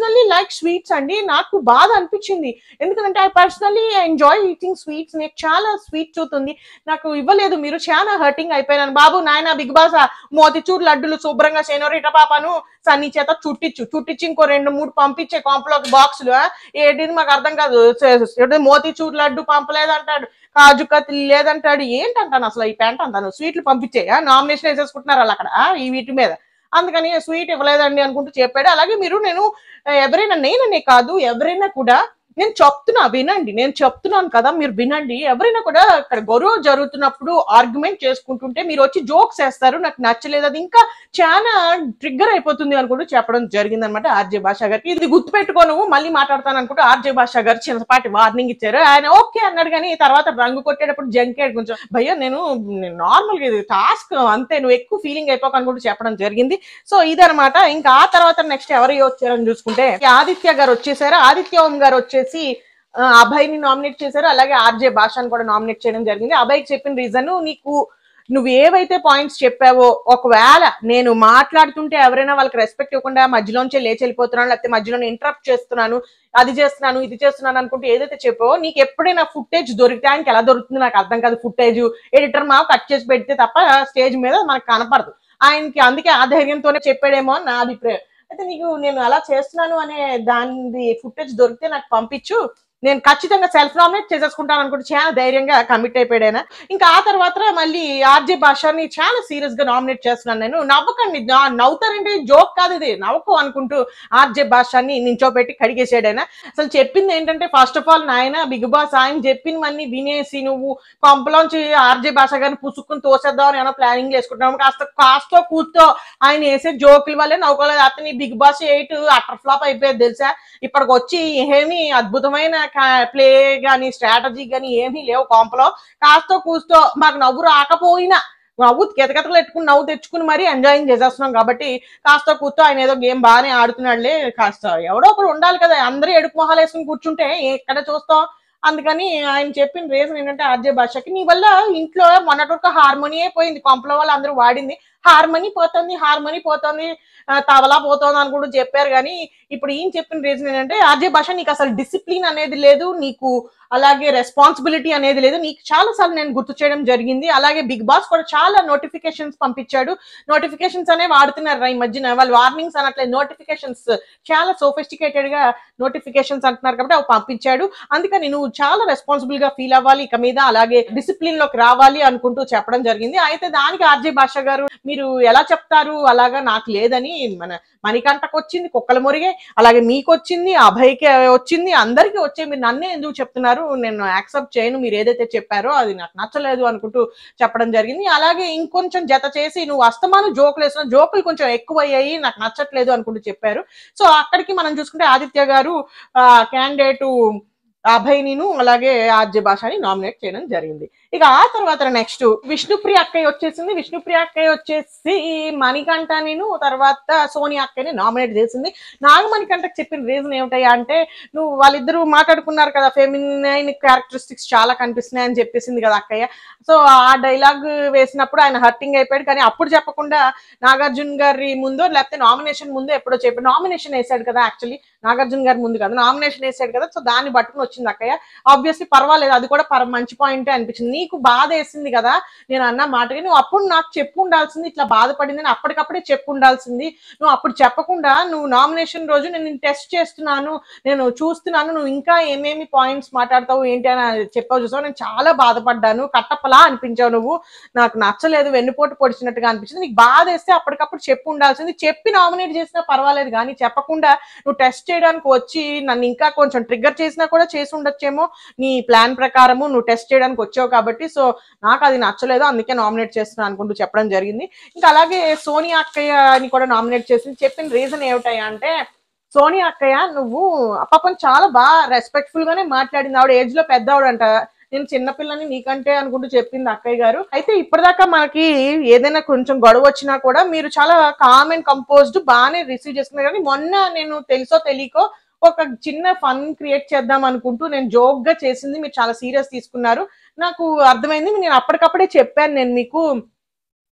personally like sweets అండి నాకు బాధ అనిపించింది ఎందుకంటే I personally enjoy eating sweets నాకు చాలా స్వీట్ చూతుంది నాకు ఇవ్వలేదు మీరు చాలా హర్టింగ్ అయిపోయినాను బాబు నాయన బిగ్ బాస్ మోతిచూర్ లడ్డులు శుభ్రంగా సేనోరిట పాపను సన్నీ చేత చుట్టించు చుట్టించి ఇంకో రెండు మూడు పంపించే కాంప్లోకి బాక్సులు ఏంటిది మాకు అర్థం కాదు సే- సే- మోతిచూర్ లడ్డు పంపలేదంటాడు కాజు కత్తిలి లేదంటాడు ఏంటంటాను అసలు ఈ పెంట అంటాను స్వీట్లు పంపించే నామినేషన్ వేసేసుకుంటున్నారు వాళ్ళు అక్కడ ఈ వీటి మీద అందుకని స్వీట్ ఇవ్వలేదండి అనుకుంటూ చెప్పాడు అలాగే మీరు నేను ఆ, ఎవరైనా నేననే కాదు ఎవరైనా కూడా నేను చెప్తున్నా వినండి నేను చెప్తున్నాను కదా మీరు వినండి ఎవరైనా కూడా అక్కడ గొడవ జరుగుతున్నప్పుడు ఆర్గ్యుమెంట్ చేసుకుంటుంటే మీరు వచ్చి జోక్స్ వేస్తారు నాకు నచ్చలేదు అది ఇంకా చాలా ట్రిగ్గర్ అయిపోతుంది అనుకుంటూ చెప్పడం జరిగింది అనమాట ఆర్జే భాషా గారికి ఇది గుర్తుపెట్టుకో నువ్వు మళ్ళీ మాట్లాడతాను అనుకుంటూ ఆర్జే భాషా గారు చిన్నపాటి వార్నింగ్ ఇచ్చారు ఆయన ఓకే అన్నాడు కానీ తర్వాత రంగు కొట్టేటప్పుడు జంకేడ్ కొంచెం భయ్యా నేను నార్మల్గా ఇది టాస్క్ అంతే నువ్వు ఎక్కువ ఫీలింగ్ అయిపోక అనుకుంటూ చెప్పడం జరిగింది సో ఇదనమాట ఇంకా ఆ తర్వాత నెక్స్ట్ ఎవరు వచ్చారని చూసుకుంటే ఈ ఆదిత్య గారు వచ్చేసారు ఆదిత్య ఓం గారు వచ్చేసి ఆ, అభయ్ని నామినేట్ చేశారు అలాగే ఆర్జే భాషను కూడా నామినేట్ చేయడం జరిగింది అభయ్కి చెప్పిన రీజన్ నీకు నువ్వు ఏవైతే పాయింట్స్ చెప్పావో ఒకవేళ నేను మాట్లాడుతుంటే ఎవరైనా వాళ్ళకి రెస్పెక్ట్ ఇవ్వకుండా మధ్యలోంచే లేచి వెళ్ళిపోతున్నాను లేకపోతే మధ్యలో ఇంటరప్ట్ చేస్తున్నాను అది చేస్తున్నాను ఇది చేస్తున్నాను అనుకుంటే ఏదైతే చెప్పావో నీకు ఎప్పుడైనా ఫుటేజ్ దొరికితే ఆయనకి ఎలా దొరుకుతుంది నాకు అర్థం కాదు ఫుటేజ్ ఎడిటర్ మా కట్ చేసి పెడితే తప్ప స్టేజ్ మీద మనకు కనపడదు ఆయనకి అందుకే ఆ ధైర్యంతోనే చెప్పాడేమో అని నా అభిప్రాయం అయితే నీకు నేను అలా చేస్తున్నాను అనే దాని ఫుటేజ్ దొరికితే నాకు పంపించు నేను ఖచ్చితంగా సెల్ఫ్ నామినేట్ చేసేసుకుంటాను అనుకుంటే చాలా ధైర్యంగా కమిట్ అయిపోయాడు ఇంకా ఆ తర్వాత మళ్ళీ ఆర్జే భాషని చాలా సీరియస్ గా నామినేట్ చేస్తున్నాను నేను నవ్వకండి నా- నవ్వుతారంటే జోక్ కాదు ఇది నవ్వుకో అనుకుంటూ ఆర్జే భాషని నించోబెట్టి కడిగేసాడు ఆయన అసలు చెప్పింది ఏంటంటే ఫస్ట్ ఆఫ్ ఆల్ నాయన బిగ్ బాస్ ఆయన చెప్పినవన్నీ వినేసి నువ్వు కొంపలోంచి ఆర్జే భాష గారిని పుసుక్కుని తోసేద్దాం అని ఏమో ప్లానింగ్ చేసుకుంటున్నావు కాస్త కాస్తో కూర్తో ఆయన వేసే జోకుల వల్లే నవ్వుకోలేదు అతని Bigg Boss eight utter flop అయిపోయేది తెలుసా ఇప్పటికి వచ్చి ఏమీ అద్భుతమైన ప్లే గాని స్ట్రాటజీ గాని ఏమీ లేవు కొంపలో కాస్తో కూస్తో మాకు నవ్వు రాకపోయినా నవ్వు కెతకెతలు పెట్టుకుని నవ్వు తెచ్చుకుని మరీ ఎంజాయింగ్ చేసేస్తున్నాం కాబట్టి కాస్త కూర్చో ఆయన ఏదో గేమ్ బాగానే ఆడుతున్నాడులే కాస్త ఎవడో ఒకడు ఉండాలి కదా అందరూ ఎడుపు మొహాలు వేసుకుని కూర్చుంటే ఎక్కడ చూస్తాం అందుకని ఆయన చెప్పిన రీజన్ ఏంటంటే ఆర్జే భాషకి నీ వల్ల ఇంట్లో మొన్నటి వరకు హార్మోనియే పోయింది కొంపల వాళ్ళు అందరూ వాడింది హార్మోని పోతుంది హార్మోని పోతుంది ఆ, తబలా పోతుంది అని కూడా చెప్పారు కానీ ఇప్పుడు ఈయన చెప్పిన రీజన్ ఏంటంటే ఆర్జే భాష నీకు అసలు డిసిప్లిన్ అనేది లేదు నీకు అలాగే రెస్పాన్సిబిలిటీ అనేది లేదు నీకు చాలా సార్లు నేను గుర్తు చేయడం జరిగింది అలాగే బిగ్ బాస్ కూడా చాలా నోటిఫికేషన్స్ పంపించాడు నోటిఫికేషన్స్ అనేవి వాడుతున్నారు రా ఈ మధ్యన వాళ్ళు వార్నింగ్స్ అనట్లేదు నోటిఫికేషన్స్ చాలా సోఫిస్టికేటెడ్ గా నోటిఫికేషన్స్ అంటున్నారు కాబట్టి అవి పంపించాడు అందుకని నువ్వు చాలా రెస్పాన్సిబుల్ గా ఫీల్ అవ్వాలి ఇక మీద అలాగే డిసిప్లిన్ లోకి రావాలి అనుకుంటూ చెప్పడం జరిగింది అయితే దానికి ఆర్జే భాష గారు మీరు ఎలా చెప్తారు అలాగా నాకు లేదని మన మణికంటకు వచ్చింది కుక్కల మురిగే అలాగే మీకు వచ్చింది అభయ్కి వచ్చింది అందరికీ వచ్చే మీరు నన్నే ఎందుకు చెప్తున్నారు నేను యాక్సెప్ట్ చేయను మీరు ఏదైతే చెప్పారో అది నాకు నచ్చలేదు అనుకుంటూ చెప్పడం జరిగింది అలాగే ఇంకొంచెం జత చేసి నువ్వు అస్తమాను జోకులు వేసిన జోకులు కొంచెం ఎక్కువ అయ్యాయి నాకు నచ్చట్లేదు అనుకుంటూ చెప్పారు సో అక్కడికి మనం చూసుకుంటే ఆదిత్య గారు క్యాండిడేట్ అభయ్నిను అలాగే ఆర్జే భాషని నామినేట్ చేయడం జరిగింది ఇక ఆ తర్వాత నెక్స్ట్ విష్ణుప్రియ అక్కయ్య వచ్చేసింది విష్ణుప్రియ అక్కయ్య వచ్చేసి మణికంఠ నేను తర్వాత సోనియా అక్కయ్యని నామినేట్ చేసింది నాగమణికంటకి చెప్పిన రీజన్ ఏమిటయ్యా అంటే నువ్వు వాళ్ళిద్దరూ మాట్లాడుకున్నారు కదా ఫెమినైన్ క్యారెక్టరిస్టిక్స్ చాలా కనిపిస్తున్నాయి అని చెప్పేసింది కదా అక్కయ్య సో ఆ డైలాగ్ వేసినప్పుడు ఆయన హర్టింగ్ అయిపోయాడు కానీ అప్పుడు చెప్పకుండా నాగార్జున గారి ముందో లేకపోతే నామినేషన్ ముందో ఎప్పుడో చెప్పి నామినేషన్ వేసాడు కదా యాక్చువల్లీ నాగార్జున గారి ముందు కదా నామినేషన్ వేసాడు కదా సో దాన్ని పట్టుకుని వచ్చింది అక్కయ్య ఆబ్వియస్లీ పర్వాలేదు అది కూడా పర మంచి పాయింటే అనిపించింది నీకు బాధ వేసింది కదా నేను అన్న మాటకి నువ్వు అప్పుడు నాకు చెప్పు ఉండాల్సింది ఇట్లా బాధపడింది అని అప్పటికప్పుడే చెప్పు ఉండాల్సింది నువ్వు అప్పుడు చెప్పకుండా నువ్వు నామినేషన్ రోజు నేను టెస్ట్ చేస్తున్నాను నేను చూస్తున్నాను నువ్వు ఇంకా ఏమేమి పాయింట్స్ మాట్లాడతావు ఏంటి అని చెప్పావు చూసావు నేను చాలా బాధపడ్డాను కట్టప్పలా అనిపించావు నువ్వు నాకు నచ్చలేదు వెన్నుపోటు పొడిచినట్టుగా అనిపించింది నీకు బాధ వేస్తే అప్పటికప్పుడు చెప్పు ఉండాల్సింది చెప్పి నామినేట్ చేసినా పర్వాలేదు కానీ చెప్పకుండా నువ్వు టెస్ట్ చేయడానికి వచ్చి నన్ను ఇంకా కొంచెం ట్రిగ్గర్ చేసినా కూడా చేసి ఉండొచ్చేమో నీ ప్లాన్ ప్రకారము నువ్వు టెస్ట్ చేయడానికి వచ్చావు కాబట్టి సో నాకు అది నచ్చలేదు అందుకే నామినేట్ చేస్తున్నాను అనుకుంటూ చెప్పడం జరిగింది ఇంకా అలాగే సోనియా అక్కయ్యని కూడా నామినేట్ చేసింది చెప్పిన రీజన్ ఏమిటాయా అంటే సోనియా అక్కయ్య నువ్వు పాపం చాలా బాగా రెస్పెక్ట్ఫుల్ గానే మాట్లాడింది ఆవిడ ఏజ్ లో పెద్దవాడంట నేను చిన్నపిల్లని నీకంటే అనుకుంటూ చెప్పింది అక్కయ్య గారు అయితే ఇప్పటిదాకా మనకి ఏదైనా కొంచెం గొడవ వచ్చినా కూడా మీరు చాలా కామ్ అండ్ కంపోజ్డ్ బాగానే రిసీవ్ చేసుకున్నారు కానీ మొన్న నేను తెలుసో తెలియకో ఒక చిన్న ఫన్ క్రియేట్ చేద్దాం అనుకుంటూ నేను జోక్ గా చేసింది మీరు చాలా సీరియస్ తీసుకున్నారు నాకు అర్థమైంది నేను అప్పటికప్పుడే చెప్పాను నేను మీకు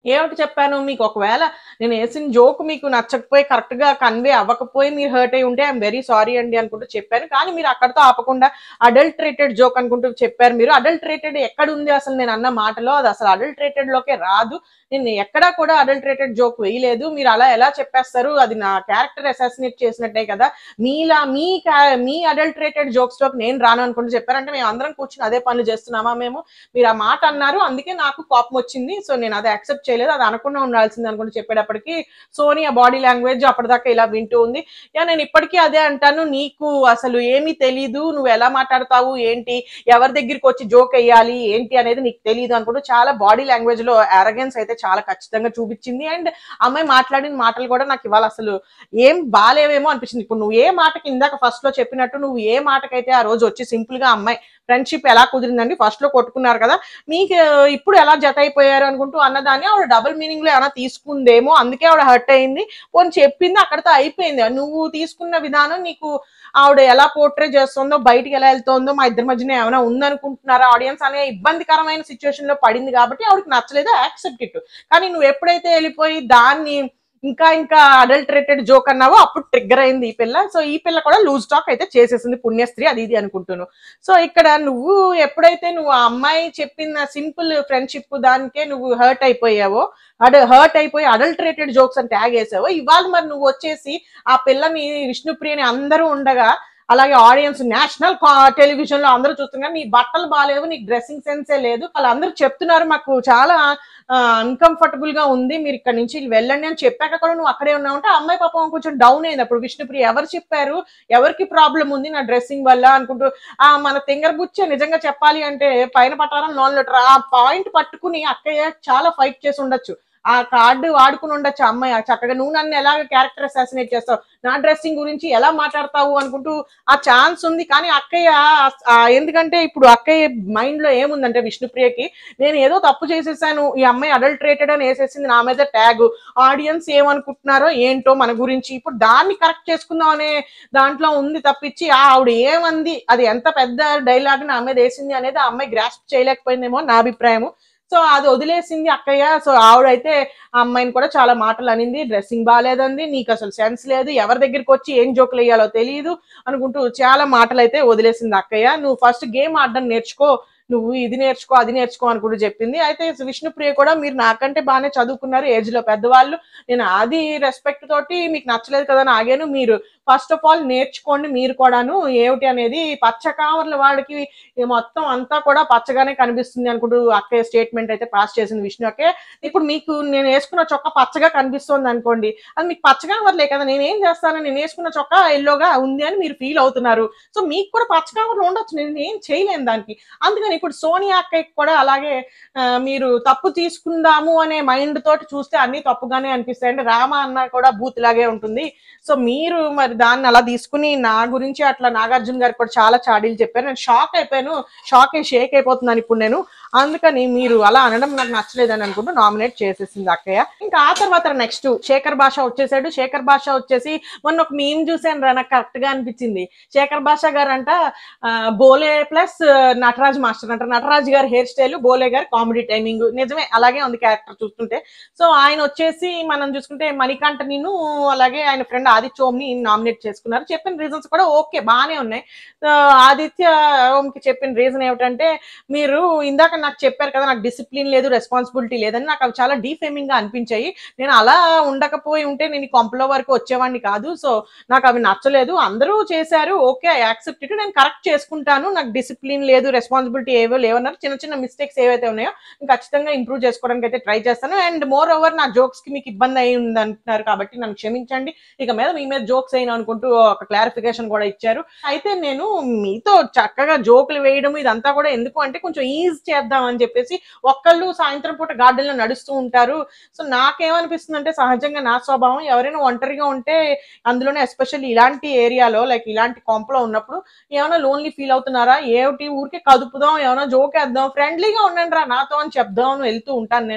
ఏమిటి చెప్పాను మీకు ఒకవేళ నేను వేసిన జోక్ మీకు నచ్చకపోయి కరెక్ట్ గా కన్వే అవ్వకపోయి మీరు హర్ట్ అయి ఉంటే ఐఎమ్ వెరీ సారీ అండి అనుకుంటూ చెప్పాను కానీ మీరు అక్కడతో ఆపకుండా అడల్ట్రేటెడ్ జోక్ అనుకుంటూ చెప్పారు మీరు అడల్ట్రేటెడ్ ఎక్కడ ఉంది అసలు నేను అన్న మాటలో అది అసలు అడల్ట్రేటెడ్ లోకే రాదు నేను ఎక్కడా కూడా అడల్ట్రేటెడ్ జోక్ వేయలేదు మీరు అలా ఎలా చెప్పేస్తారు అది నా క్యారెక్టర్ అసాసినేట్ చేసినట్టే కదా మీలా మీ ca- మీ అడల్ట్రేటెడ్ జోక్స్ లోకి నేను రాను అనుకుంటూ చెప్పారంటే మేము అందరం కూర్చుని అదే పనులు చేస్తున్నామా మేము మీరు ఆ మాట అన్నారు అందుకే నాకు కోపం వచ్చింది సో నేను అది యాక్సెప్ట్ చేయలేదు అది అనకుండా ఉండాల్సింది అనుకుంటూ చెప్పేటప్పటికి సోనీ ఆ బాడీ లాంగ్వేజ్ అప్పటిదాకా ఇలా వింటూ ఉంది యా నేను ఇప్పటికీ అదే అంటాను నీకు అసలు ఏమీ తెలీదు నువ్వు ఎలా మాట్లాడతావు ఏంటి ఎవరి దగ్గరికి వచ్చి జోక్ వేయాలి ఏంటి అనేది నీకు తెలియదు అనుకుంటూ చాలా బాడీ లాంగ్వేజ్ లో అరగెన్స్ అయితే చాలా ఖచ్చితంగా చూపించింది అండ్ అమ్మాయి మాట్లాడిన మాటలు కూడా నాకు ఇవాళ అసలు ఏం బాలేవేమో అనిపించింది ఇప్పుడు నువ్వు ఏ మాటకి ఇందాక ఫస్ట్ లో చెప్పినట్టు నువ్వు ఏ మాటకైతే ఆ రోజు వచ్చి సింపుల్ గా అమ్మాయి ఫ్రెండ్షిప్ ఎలా కుదిరిందండి ఫస్ట్ లో కొట్టుకున్నారు కదా మీకు ఆ, ఇప్పుడు ఎలా జత అయిపోయారు అనుకుంటూ అన్నదాన్ని ఆవిడ డబుల్ మీనింగ్ లో ఏమైనా తీసుకుందేమో అందుకే ఆవిడ హర్ట్ అయింది పోనీ చెప్పింది అక్కడితో అయిపోయింది నువ్వు తీసుకున్న విధానం నీకు ఆవిడ ఎలా పోర్ట్రే చేస్తుందో బయటికి ఎలా వెళ్తుందో మా ఇద్దరి మధ్యన ఏమైనా ఉందనుకుంటున్నారా ఆడియన్స్ అనే ఇబ్బందికరమైన సిచ్యువేషన్ లో పడింది కాబట్టి ఆవిడకి నచ్చలేదు యాక్సెప్ట్ ఇట్ కానీ నువ్వు ఎప్పుడైతే వెళ్ళిపోయి దాన్ని ఇంకా ఇంకా అడల్టరేటెడ్ జోక్ అన్నావో అప్పుడు ట్రిగ్గర్ అయింది ఈ పిల్ల సో ఈ పిల్ల కూడా లూజ్ టాక్ అయితే చేసేసింది పుణ్యస్త్రీ అది ఇది అనుకుంటున్నాను సో ఇక్కడ నువ్వు ఎప్పుడైతే నువ్వు ఆ అమ్మాయి చెప్పిన సింపుల్ ఫ్రెండ్షిప్ దానికే నువ్వు హర్ట్ అయిపోయావో అడ హర్ట్ అయిపోయి అడల్టరేటెడ్ జోక్స్ అని ట్యాగ్ వేసావో ఇవాళ మరి నువ్వు వచ్చేసి ఆ పిల్లని విష్ణుప్రియని అందరూ ఉండగా అలాగే ఆడియన్స్ నేషనల్ టెలివిజన్ లో అందరూ చూస్తున్నారు నీ బట్టలు బాగాలేవు నీకు డ్రెస్సింగ్ సెన్సే లేదు వాళ్ళందరూ చెప్తున్నారు మాకు చాలా అన్కంఫర్టబుల్ గా ఉంది మీరు ఇక్కడ నుంచి వెళ్ళండి అని చెప్పాక కూడా నువ్వు అక్కడే ఉన్నావు అంటే ఆ అమ్మాయి పాపం కొంచెం డౌన్ అయింది అప్పుడు విష్ణుప్రియ ఎవరు చెప్పారు ఎవరికి ప్రాబ్లం ఉంది నా డ్రెస్సింగ్ వల్ల అనుకుంటూ ఆ మన తింగర్ బుచ్చే నిజంగా చెప్పాలి అంటే పైన పట్టారం లోన్ లెటర్ ఆ పాయింట్ పట్టుకుని అక్కయ్య చాలా ఫైట్ చేసి ఉండొచ్చు ఆ కార్డు వాడుకుని ఉండొచ్చు ఆ అమ్మాయి చక్కగా నువ్వు నన్ను ఎలాగ క్యారెక్టర్ అసాసినేట్ చేస్తావు నా డ్రెస్సింగ్ గురించి ఎలా మాట్లాడతావు అనుకుంటూ ఆ ఛాన్స్ ఉంది కానీ అక్కయ్య ఆ ఎందుకంటే ఇప్పుడు అక్కయ్య మైండ్ లో ఏముందంటే విష్ణుప్రియకి నేను ఏదో తప్పు చేసేసాను ఈ అమ్మాయి అడల్ట్రేటెడ్ అని వేసేసింది నా మీద ట్యాగ్ ఆడియన్స్ ఏమనుకుంటున్నారో ఏంటో మన గురించి ఇప్పుడు దాన్ని కరెక్ట్ చేసుకుందాం అనే దాంట్లో ఉంది తప్పించి ఆ ఆవిడ ఏమంది అది ఎంత పెద్ద డైలాగ్ నా మీద వేసింది అనేది ఆ అమ్మాయి గ్రాస్ప్ చేయలేకపోయిందేమో నా అభిప్రాయం సో అది వదిలేసింది అక్కయ్య సో ఆవిడైతే ఆ అమ్మాయిని కూడా చాలా మాటలు అనింది డ్రెస్సింగ్ బాగాలేదండి నీకు అసలు సెన్స్ లేదు ఎవరి దగ్గరికి వచ్చి ఏం జోకులు వేయాలో తెలియదు అనుకుంటూ చాలా మాటలు అయితే వదిలేసింది అక్కయ్య నువ్వు ఫస్ట్ గేమ్ ఆడడం నేర్చుకో నువ్వు ఇది నేర్చుకో అది నేర్చుకో అని కూడా చెప్పింది అయితే విష్ణుప్రియ కూడా మీరు నాకంటే బాగానే చదువుకున్నారు ఏజ్ లో పెద్దవాళ్ళు నేను అది రెస్పెక్ట్ తోటి మీకు నచ్చలేదు కదా అని ఆగాను మీరు ఫస్ట్ ఆఫ్ ఆల్ నేర్చుకోండి మీరు కూడాను ఏమిటి అనేది పచ్చ కావర్ల వాళ్ళకి ఈ మొత్తం అంతా కూడా పచ్చగానే కనిపిస్తుంది అనుకుంటూ అక్కయ్య స్టేట్మెంట్ అయితే పాస్ చేసింది విష్ణు అక్కే ఇప్పుడు మీకు నేను వేసుకున్న చొక్కా పచ్చగా కనిపిస్తుంది అనుకోండి అది మీకు పచ్చగా వర్లే కదా నేను ఏం చేస్తాను నేను వేసుకున్న చొక్కా ఎల్లోగా ఉంది అని మీరు ఫీల్ అవుతున్నారు సో మీకు కూడా పచ్చ కావర్లు ఉండొచ్చు నేను ఏం చేయలేను దానికి అందుకని ఇప్పుడు సోనియా అక్కయ్యకి కూడా అలాగే ఆ, మీరు తప్పు తీసుకుందాము అనే మైండ్ తోటి చూస్తే అన్ని తప్పుగానే అనిపిస్తాయి అంటే రామ అన్న కూడా బూత్ లాగే ఉంటుంది సో మీరు మరి దాన్ని అలా తీసుకుని నా గురించి అట్లా నాగార్జున గారికి కూడా చాలా చాడీలు చెప్పారు నేను షాక్ అయిపోయాను షాక్ అయి షేక్ అయిపోతున్నాను ఇప్పుడు నేను అందుకని మీరు అలా అనడం నాకు నచ్చలేదని అనుకుంటూ నామినేట్ చేసేసింది అక్కయ్య ఇంకా ఆ తర్వాత నెక్స్ట్ శేఖర్ భాష వచ్చేసాడు శేఖర్ భాష వచ్చేసి మొన్న ఒక మీమ్ చూసాను రా నాకు కరెక్ట్ గా అనిపించింది శేఖర్ భాష గారు అంట ఆ, బోలే ప్లస్ నటరాజ్ మాస్టర్ అంట నటరాజ్ గారి హెయిర్ స్టైల్ బోలే గారి కామెడీ టైమింగ్ నిజమే అలాగే ఉంది క్యారెక్టర్ చూస్తుంటే సో ఆయన వచ్చేసి మనం చూసుకుంటే మణికంఠ నిన్ను అలాగే ఆయన ఫ్రెండ్ ఆదిత్య ఓంని నామినేట్ చేసుకున్నారు చెప్పిన రీజన్స్ కూడా ఓకే బాగానే ఉన్నాయి సో ఆదిత్య ఓంకి చెప్పిన రీజన్ ఏమిటంటే మీరు ఇందాక నాకు చెప్పారు కదా నాకు డిసిప్లిన్ లేదు రెస్పాన్సిబిలిటీ లేదని నాకు అవి చాలా డీఫేమింగ్ గా అనిపించాయి నేను అలా ఉండకపోయి ఉంటే నేను ఈ కొంపలో వరకు వచ్చేవాడిని కాదు సో నాకు అవి నచ్చలేదు అందరూ చేశారు ఓకే యాక్సెప్ట్ ఇట్ నేను కరెక్ట్ చేసుకుంటాను నాకు డిసిప్లిన్ లేదు రెస్పాన్సిబిలిటీ ఏవో లేవన్నారు చిన్న చిన్న మిస్టేక్స్ ఏవైతే ఉన్నాయో నేను ఖచ్చితంగా ఇంప్రూవ్ చేసుకోవడానికి అయితే ట్రై చేస్తాను అండ్ మోర్ ఓవర్ నా జోక్స్ కి మీకు ఇబ్బంది అయి ఉంది అంటున్నారు కాబట్టి నన్ను క్షమించండి ఇక మీద మీ మీద జోక్స్ అయినా అనుకుంటూ ఒక క్లారిఫికేషన్ కూడా ఇచ్చారు అయితే నేను మీతో చక్కగా జోకులు వేయడం ఇదంతా కూడా ఎందుకు అంటే కొంచెం ఈజ్ చేద్దాం అని చెప్పేసి ఒక్కళ్ళు సాయంత్రం పూట గార్డెన్ లో నడుస్తూ ఉంటారు సో నాకేమనిపిస్తుంది అంటే సహజంగా నా స్వభావం ఎవరైనా ఒంటరిగా ఉంటే అందులోనే ఎస్పెషల్లీ ఇలాంటి ఏరియాలో లైక్ ఇలాంటి కొంపలో ఉన్నప్పుడు ఏమైనా లోన్లీ ఫీల్ అవుతున్నారా ఏమిటి ఊరికే కదుపుదాం ఏమైనా జోక్ వేద్దాం ఫ్రెండ్లీగా ఉండండి రా నాతో అని చెప్దాం అని వెళ్తూ ఉంటాను నేను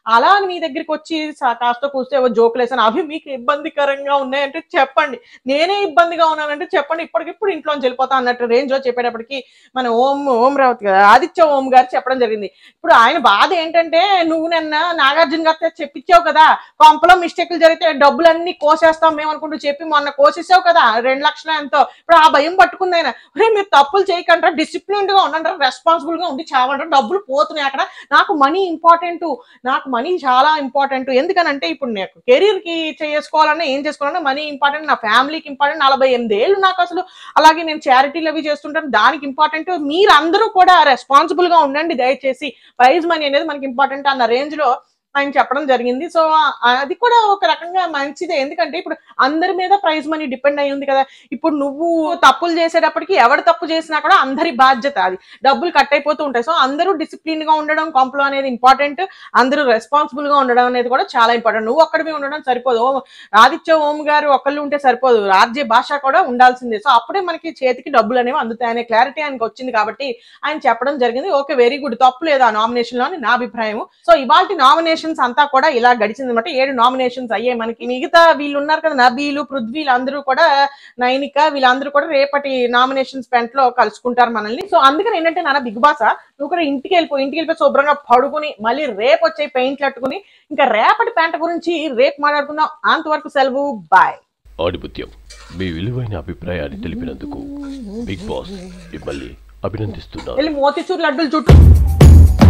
అలా అని మీ దగ్గరికి వచ్చి సా- కాస్త కూస్తే ఏవో జోకులు వేసాను అవి మీకు ఇబ్బందికరంగా ఉన్నాయంటే చెప్పండి నేనే ఇబ్బందిగా ఉన్నానంటే చెప్పండి ఇప్పటికిప్పుడు ఇంట్లోంచి వెళ్ళిపోతా అన్నట్టు రేంజ్ లో చెప్పేటప్పటికి మన ఓం ఓం రావత్ కదా ఆదిత్య ఓం గారు చెప్పడం జరిగింది ఇప్పుడు ఆయన బాధ ఏంటంటే నువ్వు నిన్న నాగార్జున గారితో చెప్పించావు కదా కొంపలో మిస్టేక్లు జరిగితే డబ్బులన్నీ కోసేస్తాం మేము అనుకుంటూ చెప్పి మొన్న కోసేసావు కదా రెండు లక్షలు ఎంతో ఇప్పుడు ఆ భయం పట్టుకుంది ఆయన "ఒరేయ్, మీరు తప్పులు చేయకంటారా డిసిప్లిన్డ్ గా ఉండంటారా రెస్పాన్సిబుల్ గా ఉండి చావంటారా డబ్బులు పోతున్నాయి అక్కడ నాకు మనీ ఇంపార్టెంట్ నాకు మనీ చాలా ఇంపార్టెంట్ ఎందుకనంటే ఇప్పుడు నాకు కెరీర్ కి చేసుకోవాలన్నా ఏం చేసుకోవాలన్నా మనీ ఇంపార్టెంట్ నా ఫ్యామిలీకి ఇంపార్టెంట్ నలభై ఎనిమిది ఏళ్ళు నాకు అసలు అలాగే నేను చారిటీలు అవి చేస్తుంటాను దానికి ఇంపార్టెంట్ మీరందరూ కూడా రెస్పాన్సిబుల్ గా ఉండండి దయచేసి ప్రైజ్ మనీ అనేది మనకి ఇంపార్టెంట్ అన్న రేంజ్ లో ఆయన చెప్పడం జరిగింది సో అది కూడా ఒక రకంగా మంచిదే ఎందుకంటే ఇప్పుడు అందరి మీద ప్రైజ్ మనీ డిపెండ్ అయి ఉంది కదా ఇప్పుడు నువ్వు తప్పులు చేసేటప్పటికి ఎవరు తప్పు చేసినా కూడా అందరి బాధ్యత అది డబ్బులు కట్ అయిపోతూ ఉంటాయి సో అందరూ డిసిప్లిన్ గా ఉండడం కొంపలో అనేది ఇంపార్టెంట్ అందరూ రెస్పాన్సిబుల్ గా ఉండడం అనేది కూడా చాలా ఇంపార్టెంట్ నువ్వు ఒక్కడివి ఉండడం సరిపోదు ఓం ఆదిత్య ఓం గారు ఒకళ్ళు ఉంటే సరిపోదు ఆర్జే భాష కూడా ఉండాల్సిందే సో అప్పుడే మనకి చేతికి డబ్బులు అనేవి అందుతాయనే క్లారిటీ ఆయనకి వచ్చింది కాబట్టి ఆయన చెప్పడం జరిగింది ఓకే వెరీ గుడ్ తప్పు లేదు ఆ నామినేషన్ లో అని నా అభిప్రాయం సో ఇవాళ నామినేషన్స్ అంతా కూడా ఇలా గడిచింది అనమాట ఏడు నామినేషన్స్ అయ్యాయి మనకి మిగతా వీళ్ళు ఉన్నారు కదా నబీలు పృథ్వీలు అందరూ కూడా నైనిక వీళ్ళందరూ కూడా రేపటి నామినేషన్స్ పెంట్ లో కలుసుకుంటారు మనల్ని సో అందుకని ఏంటంటే నాన్న బిగ్ బాస్ నువ్వు కూడా ఇంటికి వెళ్ళిపో ఇంటికి వెళ్ళిపోయి శుభ్రంగా పడుకుని మళ్ళీ రేపు వచ్చే పెయింట్లు అట్టుకుని ఇంకా రేపటి పెంట గురించి రేపు మాట్లాడుకుందాం అంతవరకు సెలవు బాయ్ ఆడిపుత్యం మీ విలువైన అభిప్రాయాన్ని తెలిపినందుకు బిగ్ బాస్ మిమ్మల్ని అభినందిస్తున్నారు వెళ్ళి మోతిచూర్ లడ్డూలు చుట్టూ